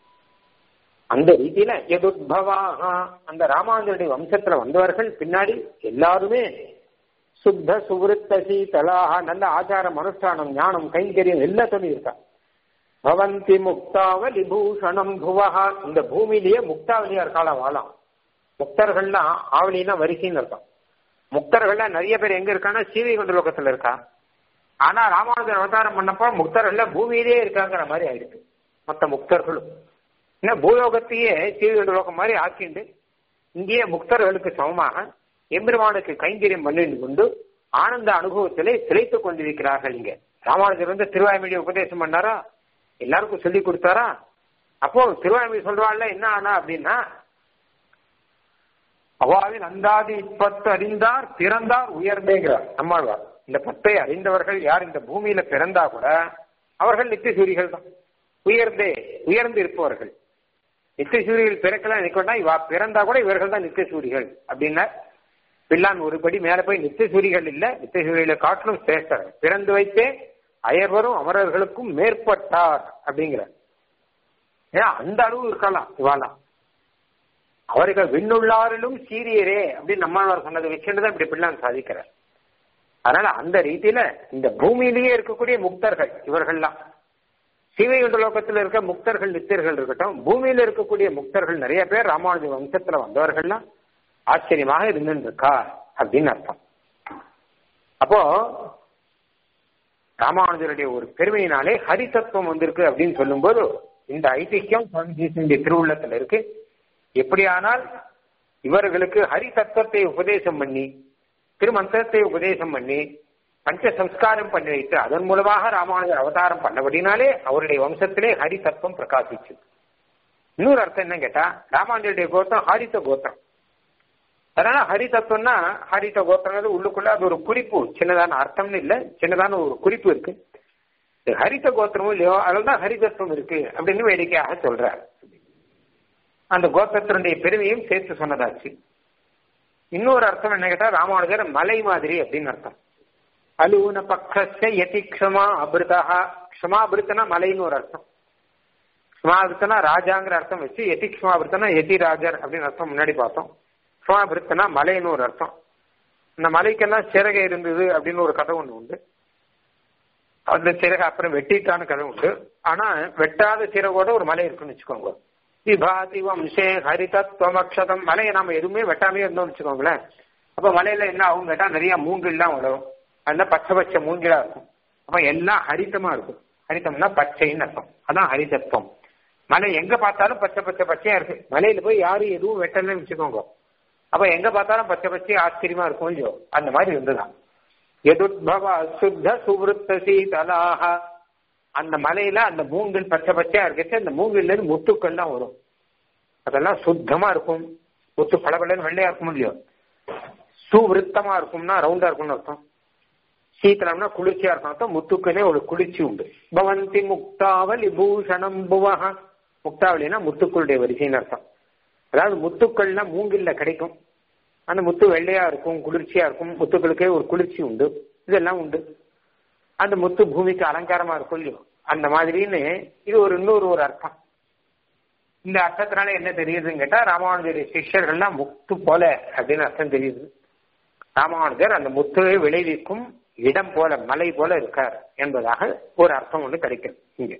அந்த ரீதியில எதுத்பவாக அந்த ராமானுஜருடைய வம்சத்துல வந்தவர்கள் பின்னாடி எல்லாருமே சுத்த சுவிருத்த சீதலாக நல்ல ஆச்சாரம் அனுஷ்டானம் ஞானம் கைங்கரியம் எல்லாத்தையும் இருக்கா பவந்தி முக்தாவலி பூஷணம் புவஹா இந்த பூமியிலேயே முக்தாவலியா இருக்காளா வாழாம் முக்தர்கள்லாம் ஆவலினா வரிசைன்னு இருக்கும் முக்தர்கள்லாம் நிறைய பேர் எங்க இருக்கான்னா சீவிகுண்ட லோகத்துல இருக்கா ஆனா ராமானுஜர் அவதாரம் பண்ணப்போ முக்தர்கள் பூமியிலேயே இருக்காங்கிற மாதிரி ஆயிடுச்சு மற்ற முக்தர்களும் ஏன்னா பூலோகத்தையே சீவிகுண்ட லோகம் மாதிரி ஆக்கிண்டு இங்கேயே முக்தர்களுக்கு சமமாக எம்பெருமானுக்கு கைங்கரியம் பண்ணிட்டு கொண்டு ஆனந்த அனுபவத்திலே திளைத்துக் கொண்டிருக்கிறார்கள் இங்க ராமானுஜர் வந்து திருவாய்மொழி உபதேசம் பண்ணாரா எல்லாருக்கும் சொல்லி கொடுத்தாரா அப்போ திருவாய்மொழி சொல்றாள்ல என்ன ஆனா அப்படின்னா அவாவின் அந்தாதி இப்பத்து அறிந்தார் பிறந்தார் உயர்ந்தேங்கிறார் நம்மாழ்வார் இந்த பத்தை அறிந்தவர்கள் யார் இந்த பூமியில பிறந்தா கூட அவர்கள் நித்திய சூரிகள் தான் உயர்ந்தே உயர்ந்து இருப்பவர்கள் நித்திய சூரிகள் பிறக்கலாம் நினைக்கொண்டா இவா பிறந்தா கூட இவர்கள் தான் நித்திய சூரிகள் அப்படின்னா பிள்ளான் ஒருபடி மேல போய் நித்திய சூரிகள் இல்ல நித்திய சூரிகளை காட்டிலும் சிரேஷ்டர் பிறந்து வைத்தே அயர்வரும் அமரர்களுக்கும் மேற்பட்டார் அப்படிங்கிற ஏன் அந்த அளவு இருக்கலாம் இவாலாம் அவர்கள் விண்ணுள்ளாரிலும் சீரியரே அப்படின்னு நம்மாழ்வார் சொன்னதை வச்சுட்டு இப்படி பிள்ளான் சாதிக்கிறார் அதனால அந்த ரீதியில இந்த பூமியிலேயே இருக்கக்கூடிய முக்தர்கள் இவர்கள்லாம் சீவைகுண்ட லோகத்தில் இருக்க முக்தர்கள் நித்தியர்கள் இருக்கட்டும் பூமியில இருக்கக்கூடிய முக்தர்கள் நிறைய பேர் ராமானுஜ வம்சத்துல வந்தவர்கள்லாம் ஆச்சரியமாக இருந்துருக்கா அப்படின்னு அர்த்தம் அப்போ ராமானுஜருடைய ஒரு பெருமையினாலே ஹரிதத்துவம் வந்திருக்கு அப்படின்னு சொல்லும்போது இந்த ஐதிஹ்யம் சுவாமிஜியினுடைய திருவுள்ளத்துல இருக்கு எப்படியானால் இவர்களுக்கு ஹரி தத்துவத்தை உபதேசம் பண்ணி திருமந்திரத்தை உபதேசம் பண்ணி பஞ்ச சம்ஸ்காரம் பண்ணி வைத்து அதன் மூலமாக ராமானுஜர் அவதாரம் பண்ணபடினாலே அவருடைய வம்சத்திலே ஹரி தத்துவம் பிரகாசிச்சு இன்னொரு அர்த்தம் என்ன கேட்டா ராமானுஜருடைய கோத்திரம் ஹரித்த கோத்திரம் அதனால ஹரி தத்துவம்னா ஹரித்த கோத்திரங்கிறது உள்ளுக்குள்ள அது ஒரு குறிப்பு சின்னதான அர்த்தம்னு இல்லை சின்னதான ஒரு குறிப்பு இருக்கு ஹரித்த கோத்திரமும் இல்லையோ அதில் தான் ஹரிதத்துவம் இருக்கு அப்படின்னு வேடிக்கையாக சொல்றார் அந்த கோத்திரத்தினுடைய பெருமையும் சேர்த்து சொன்னதாச்சு இன்னொரு அர்த்தம் என்ன கேட்டா ராமானுஜர் மலை மாதிரி அப்படின்னு அர்த்தம் அலூன பக்ஷ யதி க்ஷமா அபிருதா க்ஷமா அபிருத்தனா மலைன்னு ஒரு அர்த்தம் க்ஷமாபிருத்தனா ராஜாங்கிற அர்த்தம் வச்சு யதி க்ஷமாபிருத்தனா யதி ராஜர் அப்படின்னு அர்த்தம் முன்னாடி பார்த்தோம் க்ஷமாபிருத்தனா மலைன்னு ஒரு அர்த்தம் இந்த மலைக்கெல்லாம் சிறகை இருந்தது அப்படின்னு ஒரு கதை ஒன்று உண்டு அந்த சிறகை அப்புறம் வெட்டிட்டான கதை உண்டு ஆனா வெட்டாத சிறகோட ஒரு மலை இருக்குன்னு வச்சுக்கோங்க விபாதி வம்சே ஹரிதத்வமக்ஷதம் மலையை நாம எதுவுமே வெட்டாமே இருந்தோம்னு வச்சுக்கோங்களேன் அப்ப மலையில என்ன ஆகும் கேட்டா நிறைய மூங்கில்லாம் வளரும் அதெல்லாம் பச்சை பச்சை மூங்கிலா இருக்கும் அப்ப எல்லாம் ஹரிதமா இருக்கும் ஹரிதம்னா பச்சைன்னு அர்த்தம் அதான் ஹரிதத்துவம் மலை எங்க பார்த்தாலும் பச்சை பச்சை பச்சையா இருக்கு மலையில போய் யாரும் எதுவும் வெட்டலன்னு வச்சுக்கோங்க அப்ப எங்க பார்த்தாலும் பச்சை பச்சை ஆச்சரியமா இருக்கும் இல்லையோ அந்த மாதிரி இருந்துதான் எதுத்பவ சுத்த சுவருத்த சீதலாக அந்த மலையில அந்த மூங்கில் பச்சை பச்சையா இருக்கச்சு அந்த மூங்கில்ல இருந்து முத்துக்கள்லாம் வரும் அதெல்லாம் சுத்தமா இருக்கும் முத்து பளபளன்னு வெள்ளையா இருக்கும் இல்லையோ சுவிருத்தமா இருக்கும்னா ரவுண்டா இருக்கும்னு அர்த்தம் சீத்தலம்னா குளிர்ச்சியா இருக்கும் அர்த்தம் முத்துக்குனே ஒரு குளிர்ச்சி உண்டு பவந்தி முக்தாவலி பூஷணம் புவஹ முக்தாவலினா முத்துக்களுடைய வரிசைன்னு அர்த்தம் அதாவது முத்துக்கள்லாம் மூங்கில்ல கிடைக்கும் அந்த முத்து வெள்ளையா இருக்கும் குளிர்ச்சியா இருக்கும் முத்துக்களுக்கே ஒரு குளிர்ச்சி உண்டு இதெல்லாம் உண்டு அந்த முத்து பூமிக்கு அலங்காரமா இருக்கும் இல்லையோ அந்த மாதிரின்னு இது ஒரு இன்னொரு ஒரு அர்த்தம் இந்த அர்த்தத்தினால என்ன தெரியுதுன்னு கேட்டா ராமானுஜருடைய சிஷ்யர்கள்லாம் முத்து போல அப்படின்னு அர்த்தம் தெரியுது ராமானுஜர் அந்த முத்துவை விளைவிக்கும் இடம் போல மலை போல இருக்கார் என்பதாக ஒரு அர்த்தம் ஒன்று கிடைக்கும் இங்க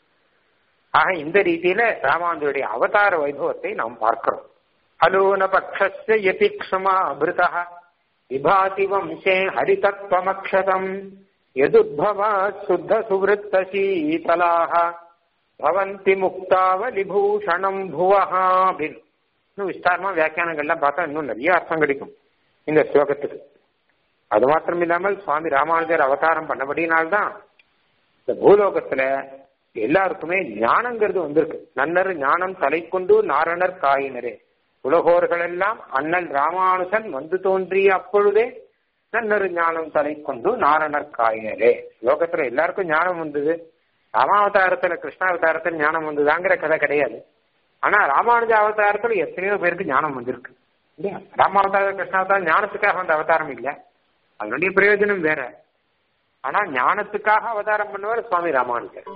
ஆக இந்த ரீதியில ராமானுஜருடைய அவதார வைபவத்தை நாம் பார்க்கிறோம் அலோன பக்ஷஸ்ய யதி க்ஷமா அபிருதா விபாதி வம்சே ஹரிதத்வமக்ஷதம் எதுத்பவா சுத்த சுவிருத்த சீதலாக பவந்தி முக்தாவலிபூஷணம் புவஹா அப்படின்னு இன்னும் விஸ்தாரமா வியாக்கியானங்கள்லாம் பார்த்தா இன்னும் நிறைய அர்த்தம் கிடைக்கும் இந்த ஸ்லோகத்துக்கு அது மாத்திரம் இல்லாமல் சுவாமி ராமானுஜர் அவதாரம் பண்ணபடினால்தான் இந்த பூலோகத்துல எல்லாருக்குமே ஞானங்கிறது வந்திருக்கு நன்னர் ஞானம் தலை கொண்டு நாரணர் காயினரே உலகோர்கள் எல்லாம் அண்ணல் ராமானுஜன் வந்து தோன்றிய அப்பொழுதே நன்னர் ஞானம் தலை கொண்டு நாரணர் காயினரே லோகத்துல எல்லாருக்கும் ஞானம் வந்தது ராமாவதாரத்துல கிருஷ்ணாவதாரத்துல ஞானம் வந்ததாங்கிற கதை கிடையாது ஆனா ராமானுஜ அவதாரத்துல எத்தனையோ பேருக்கு ஞானம் வந்திருக்கு இல்லையா ராமாவதார கிருஷ்ணாவதாரம் ஞானத்துக்காக வந்த அவதாரம் இல்ல அதனுடைய பிரயோஜனம் வேற ஆனா ஞானத்துக்காக அவதாரம் பண்ணவர் சுவாமி ராமானுஜர்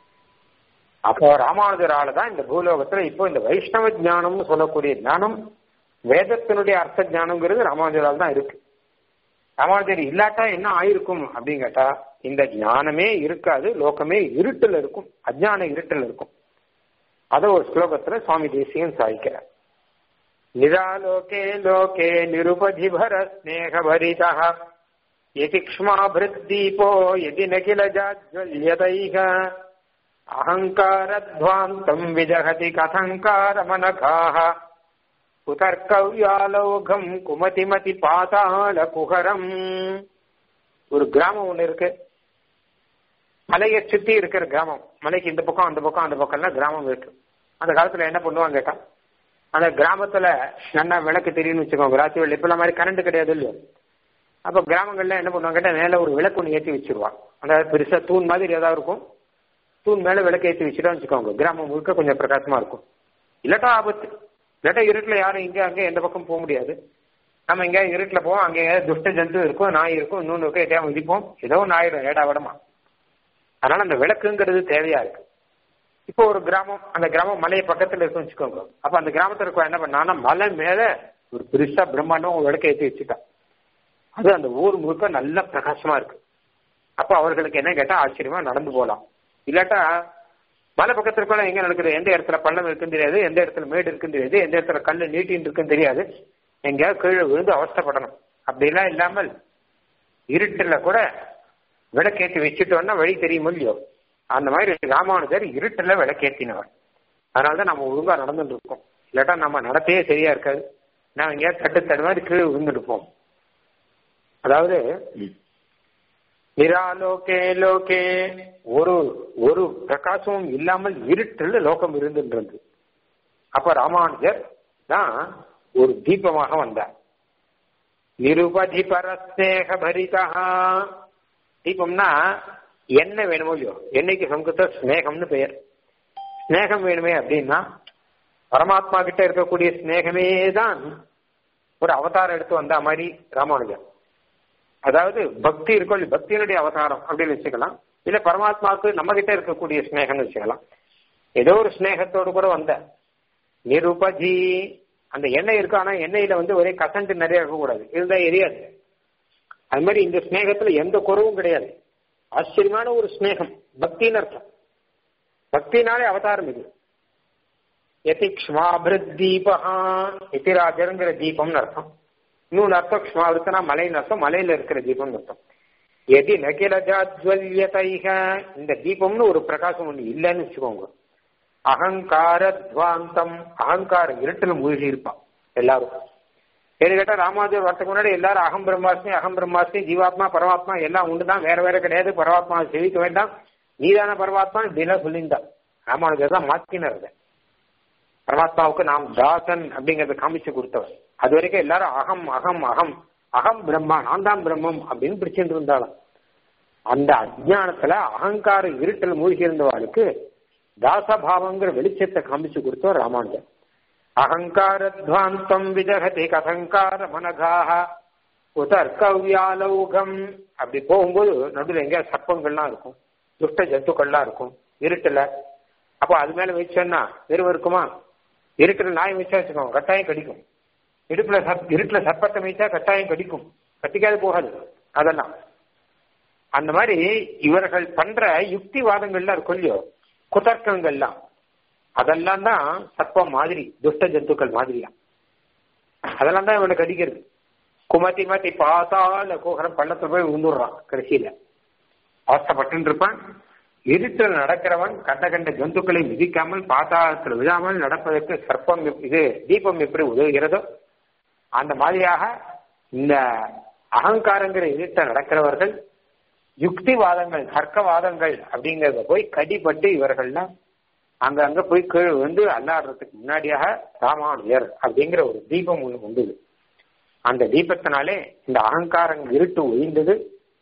அப்போ ராமானுஜரால தான் இந்த பூலோகத்துல இப்போ இந்த வைஷ்ணவ ஞானம்னு சொல்லக்கூடிய ஞானம் வேதத்தினுடைய அர்த்த ஞானம்ங்கிறது ராமானுஜரால் தான் இருக்கு ராமானுஜர் இல்லாட்டா என்ன ஆயிருக்கும் அப்படின்னு கேட்டா இந்த ஞானமே இருக்காது லோகமே இருட்டில் இருக்கும் அஜான இருட்டில் இருக்கும் அத ஒரு ஸ்லோகத்துல சுவாமி தேசியம் சாதிக்கிறார் நிராலோகே லோகே நிருபதிபர ஸ்நேகபரிதா यदि क्ष्माभृद्दीपो यदि न किल जाज्वल्यदैः अहङ्कारध्वान्तम् विजहति कथङ्कारमनघाः குதர்க்கவ்யாலோகம் குமதிமதி பாதாள குகரம் ஒரு கிராமம் ஒண்ணு இருக்கு மலையை சுத்தி இருக்கிற கிராமம் மலைக்கு இந்த பக்கம் அந்த பக்கம் அந்த பக்கம்லாம் கிராமம் இருக்கு அந்த காலத்துல என்ன பண்ணுவாங்க கேட்டா அந்த கிராமத்துல நல்லா விளக்கு தெரியும்னு வச்சுக்கோங்க ராத்திரி வெள்ளி இப்ப மாதிரி கரண்ட் கிடையாது இல்லையோ அப்ப கிராமங்கள்ல என்ன பண்ணுவாங்க கேட்டா மேல ஒரு விளக்கு ஒன்று ஏற்றி வச்சிருவான் அந்த பெருசா தூண் மாதிரி ஏதாவது இருக்கும் தூண் மேல விளக்கு ஏற்றி வச்சுட்டா வச்சுக்கோங்க கிராமம் முழுக்க கொஞ்சம் பிரகாசமா இருக்கும் இல்லாட்டா ஆபத்து இல்லாட்டா இருட்டில் யாரும் இங்கே அங்கே எந்த பக்கம் போக முடியாது நம்ம எங்க இருட்டில் போவோம் அங்கே துஷ்ட ஜந்து இருக்கும் நாய் இருக்கும் இன்னொன்று இருக்கும் எதையாவது மிதிப்போம் ஏதோ ஒன்று ஆயிடும் ஏடா விடமா அதனால அந்த விளக்குங்கிறது தேவையா இருக்கு இப்போ ஒரு கிராமம் அந்த கிராமம் மலை பக்கத்துல இருக்குன்னு வச்சுக்கோங்க அப்ப அந்த கிராமத்துல இருக்க என்ன பண்ணான்னா மலை மேல ஒரு பெருசா பிரம்மாண்டம் ஒரு விளக்க ஏற்றி வச்சுட்டான் அது அந்த ஊர் முழுக்க நல்ல பிரகாசமா இருக்கு அப்ப அவர்களுக்கு என்ன கேட்டா ஆச்சரியமா நடந்து போலாம் இல்லாட்டா மலை பக்கத்துல இருக்கலாம் எங்க நடக்குது எந்த இடத்துல பள்ளம் இருக்குன்னு தெரியாது எந்த இடத்துல மேடு இருக்குன்னு தெரியாது எந்த இடத்துல கல்லு நீட்டின்னு இருக்குன்னு தெரியாது எங்கேயாவது கீழே விழுந்து அவஸ்தைப்படணும் அப்படிலாம் இல்லாமல் இருட்டுல கூட விளக்கேற்றி வச்சுட்டோம்னா வழி தெரியும் இல்லையோ அந்த மாதிரி ராமானுஜர் இருட்டுல விளக்கேற்றினவர் அதனாலதான் நம்ம ஒழுங்கா நடந்துட்டு இருக்கோம் இல்லாட்டா நம்ம நடத்தையே சரியா இருக்காது நான் எங்கேயாவது தட்டு தடு மாதிரி கீழே விழுந்துருப்போம் அதாவது நிராலோகே லோகே ஒரு ஒரு பிரகாசமும் இல்லாமல் இருட்டில் லோகம் இருந்துன்றது அப்ப ராமானுஜர் தான் ஒரு தீபமாக வந்தார் நிருபதி பரஸ்நேக பரிதா தீபம்னா என்ன வேணுமோ இல்லையோ என்னைக்கு சம்ஸ்கிருத ஸ்னேகம்னு பெயர் ஸ்னேகம் வேணுமே அப்படின்னா பரமாத்மா கிட்ட இருக்கக்கூடிய ஸ்னேகமே தான் ஒரு அவதாரம் எடுத்து வந்த மாதிரி ராமானுஜர் அதாவது பக்தி இருக்கும் பக்தியினுடைய அவதாரம் அப்படின்னு வச்சுக்கலாம் இல்ல பரமாத்மாவுக்கு நம்ம கிட்ட இருக்கக்கூடிய ஸ்னேகம்னு வச்சுக்கலாம் ஏதோ ஒரு ஸ்னேகத்தோடு கூட வந்த நிருபதி அந்த எண்ணெய் இருக்கு ஆனா எண்ணெயில வந்து ஒரே கசண்ட் நிறைய இருக்கக்கூடாது இருந்தா எரியாது அது மாதிரி இந்த ஸ்னேகத்துல எந்த குறவும் கிடையாது ஆச்சரியமான ஒரு ஸ்னேகம் பக்தின்னு அர்த்தம் பக்தினாலே அவதாரம் இது யதிக்ஷ்மாபிருத் தீபா எதிராஜருங்கிற தீபம்னு அர்த்தம் இன்னொன்று அர்த்தம் க்ஷ்மாவிருத்தனா மலைன்னு அர்த்தம் மலையில இருக்கிற தீபம்னு அர்த்தம் எதி நகிலஜாத்வல்யதைக இந்த தீபம்னு ஒரு பிரகாசம் ஒண்ணு இல்லைன்னு வச்சுக்கோங்க அகங்கார துவாந்தம் அகங்கார இருட்டில் மூழ்கி இருப்பான் எல்லாரும் ஏன்னு கேட்டா ராமானுஜர் வரத்துக்கு முன்னாடி எல்லாரும் அகம் பிரம்மாஸ்மி அகம் பிரம்மாஸ்மி ஜீவாத்மா பரமாத்மா எல்லாம் உண்டுதான் வேற வேற கிடையாது பரமாத்மா செவிக்க வேண்டாம் நீதான பரமாத்மா இப்படிலாம் சொல்லியிருந்தான் ராமானுஜர் தான் மாற்றினர் அதை பரமாத்மாவுக்கு நாம் தாசன் அப்படிங்கறத காமிச்சு கொடுத்தவர் அது வரைக்கும் எல்லாரும் அகம் அகம் அகம் அகம் பிரம்மா நான் தான் பிரம்மம் அப்படின்னு பிடிச்சிட்டு இருந்தாலும் அந்த அஜானத்துல அகங்கார இருட்டில் மூழ்கி இருந்தவாளுக்கு தாசபாவங்கிற வெளிச்சத்தை காமிச்சு கொடுத்தவர் ராமானுஜர் அகங்காரத்வாந்தம் விஜகதி கதங்கார மனகாக உதர்கவ்யாலௌகம் அப்படி போகும்போது நடுவில் எங்கேயா சர்ப்பங்கள்லாம் இருக்கும் துஷ்ட ஜந்துக்கள்லாம் இருக்கும் இருட்டுல அப்போ அது மேல வச்சோன்னா வெறும் இருக்குமா இருட்டுல நாய் வச்சா வச்சுக்கோங்க கட்டாயம் கடிக்கும் இடுப்புல சப் இருட்டுல சர்ப்பத்தை வைச்சா கட்டாயம் கடிக்கும் கட்டிக்காது போகாது அதெல்லாம் அந்த மாதிரி இவர்கள் பண்ற யுக்திவாதங்கள்லாம் இருக்கும் இல்லையோ குதர்க்கங்கள்லாம் அதெல்லாம் தான் சர்ப்பம் மாதிரி துஷ்ட ஜந்துக்கள் மாதிரியா அதெல்லாம் தான் இவனுக்கு அடிக்கிறது குமத்தி மாத்தி பாத்தால கோகரம் பள்ளத்துல போய் விழுந்துடுறான் கடைசியில அவஸ்தப்பட்டு இருப்பான் இருட்டில் நடக்கிறவன் கண்ட கண்ட ஜந்துக்களை மிதிக்காமல் பாத்தாளத்தில் விழாமல் நடப்பதற்கு சர்ப்பம் இது தீபம் எப்படி உதவுகிறதோ அந்த மாதிரியாக இந்த அகங்காரங்கிற இருட்ட நடக்கிறவர்கள் யுக்திவாதங்கள் தர்க்கவாதங்கள் அப்படிங்கறத போய் கடிப்பட்டு இவர்கள்லாம் அங்க அங்க போய் கீழ் வந்து அல்லாடுறதுக்கு முன்னாடியாக ராமானுஜர் அப்படிங்கிற ஒரு தீபம் ஒண்ணு உண்டு அந்த தீபத்தினாலே இந்த அகங்காரம் இருட்டு ஒழிந்தது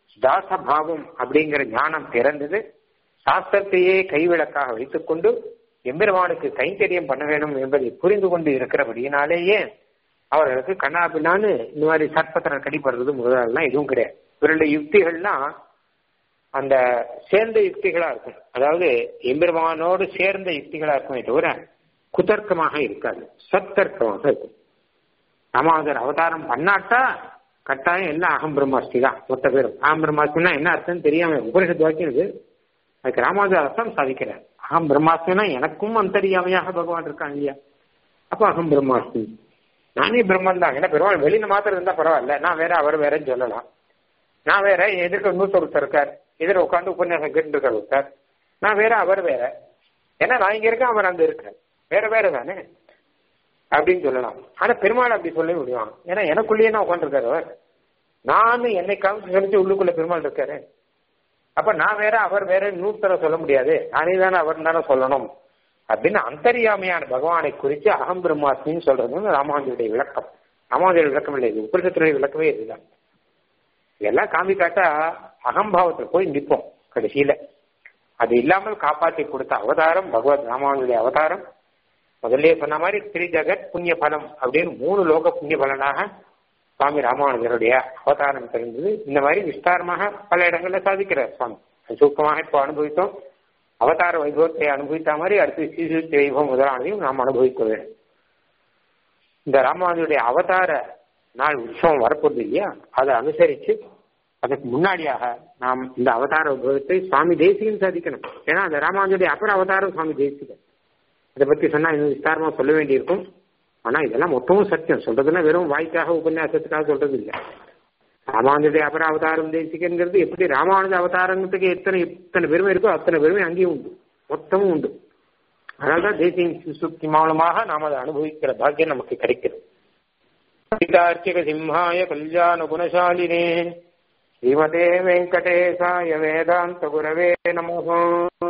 தாசபாவம் அப்படிங்கிற ஞானம் பிறந்தது சாஸ்திரத்தையே கைவிளக்காக வைத்துக்கொண்டு எம்பெருமானுக்கு கைங்கரியம் பண்ண வேண்டும் என்பதை புரிந்து கொண்டு இருக்கிறபடியினாலேயே அவர்களுக்கு கண்ணா பின்னான்னு இந்த மாதிரி சர்ப்பத்தினர் கடிப்படுறது முதலாம் எதுவும் கிடையாது இவருடைய யுக்திகள்லாம் அந்த சேர்ந்த யுக்திகளா இருக்கும் அதாவது எம்பெருமானோடு சேர்ந்த யுக்திகளா இருக்குமே தவிர குதர்க்கமாக இருக்காது சத்தர்க்கமாக இருக்கும் ராமாவதர் அவதாரம் பண்ணாட்டா கட்டாயம் எல்லாம் அகம் பிரம்மாஸ்தி தான் மொத்த பேரும் அகம் பிரம்மாஸ்தினா என்ன அர்த்தம் தெரியாம உபனிஷத் வாக்கியம் இது அதுக்கு ராமாவதர் அர்த்தம் சாதிக்கிறார் அகம் பிரம்மாஸ்தினா எனக்கும் அந்தரியாமையாக பகவான் இருக்கான் இல்லையா அப்ப அகம் பிரம்மாஸ்தி நானே பிரம்மன் தான் ஏன்னா பெருமாள் வெளியில மாத்திரம் இருந்தா பரவாயில்ல நான் வேற அவர் வேறன்னு சொல்லலாம் நான் வேற எதிர்க்க இன்னொருத்தர் ஒருத்தர் இருக்கார் எதிர உட்காந்து உபன்யாசம் கேட்டு இருக்கார் ஒருத்தர் நான் வேற அவர் வேற ஏன்னா நான் இங்க இருக்கேன் அவர் அங்க இருக்கார் வேற வேற தானே அப்படின்னு சொல்லலாம் ஆனா பெருமாள் அப்படி சொல்ல முடியும் ஏன்னா எனக்குள்ளேயே தான் உட்காந்துருக்காரு அவர் நான் என்னை காமிச்சு சொல்லிச்சு உள்ளுக்குள்ள பெருமாள் இருக்காரு அப்ப நான் வேற அவர் வேற நூத்தர சொல்ல முடியாது நானே தானே அவர் தானே சொல்லணும் அப்படின்னு அந்தரியாமையான பகவானை குறித்து அகம் பிரம்மாஸ்மின்னு சொல்றது ராமானுஜருடைய விளக்கம் ராமானுஜருடைய விளக்கம் இல்லை இது உபரிசத்துடைய விளக்கமே இதுதான் இதெல்லாம் காமிக்காட்டா அகம்பாவத்தில் போய் நிற்போம் கடைசியில அது இல்லாமல் காப்பாற்றி கொடுத்த அவதாரம் பகவத் ராமானுடைய அவதாரம் முதல்ல சொன்ன மாதிரி திரி ஜெகத் புண்ணிய பலம் அப்படின்னு மூணு லோக புண்ணிய பலனாக சுவாமி ராமானுஜருடைய அவதாரம் தெரிந்தது இந்த மாதிரி விஸ்தாரமாக பல இடங்கள்ல சாதிக்கிறார் சுவாமி சுருக்கமாக இப்போ அனுபவித்தோம் அவதார வைபவத்தை அனுபவித்த மாதிரி அடுத்து ஸ்ரீசுத்தி வைபவம் முதலானதையும் நாம் அனுபவிக்க வேண்டும் இந்த ராமானுடைய அவதார நாள் உற்சவம் வரப்போகுது இல்லையா அதை அனுசரிச்சு அதுக்கு முன்னாடியாக நாம் இந்த அவதார வைபவத்தை சுவாமி தேசிகன் சாதிக்கணும் ஏன்னா அந்த ராமானுடைய அப்புற அவதாரம் சுவாமி தேசிகன் அதை பத்தி சொன்னா இன்னும் விஸ்தாரமா சொல்ல வேண்டியிருக்கும் ஆனா இதெல்லாம் மொத்தமும் சத்தியம் சொல்றதுன்னா வெறும் வாய்க்காக உபன்யாசத்துக்காக சொல்றது இல்லை ராமானுஜுடைய அபர அவதாரம் தேசிகங்கிறது எப்படி ராமானுஜ அவதாரத்துக்கு எத்தனை எத்தனை பெருமை இருக்கோ அத்தனை பெருமை அங்கேயும் உண்டு மொத்தமும் உண்டு அதனால்தான் தேசிய சுக்தி மூலமாக நாம் அதை அனுபவிக்கிற பாக்கியம் நமக்கு கிடைக்கிறது சீதார்ச்சிக சிம்ஹாய கல்யாண குணசாலினே ஸ்ரீமதே வெங்கடேசாய வேதாந்த குரவே நமோ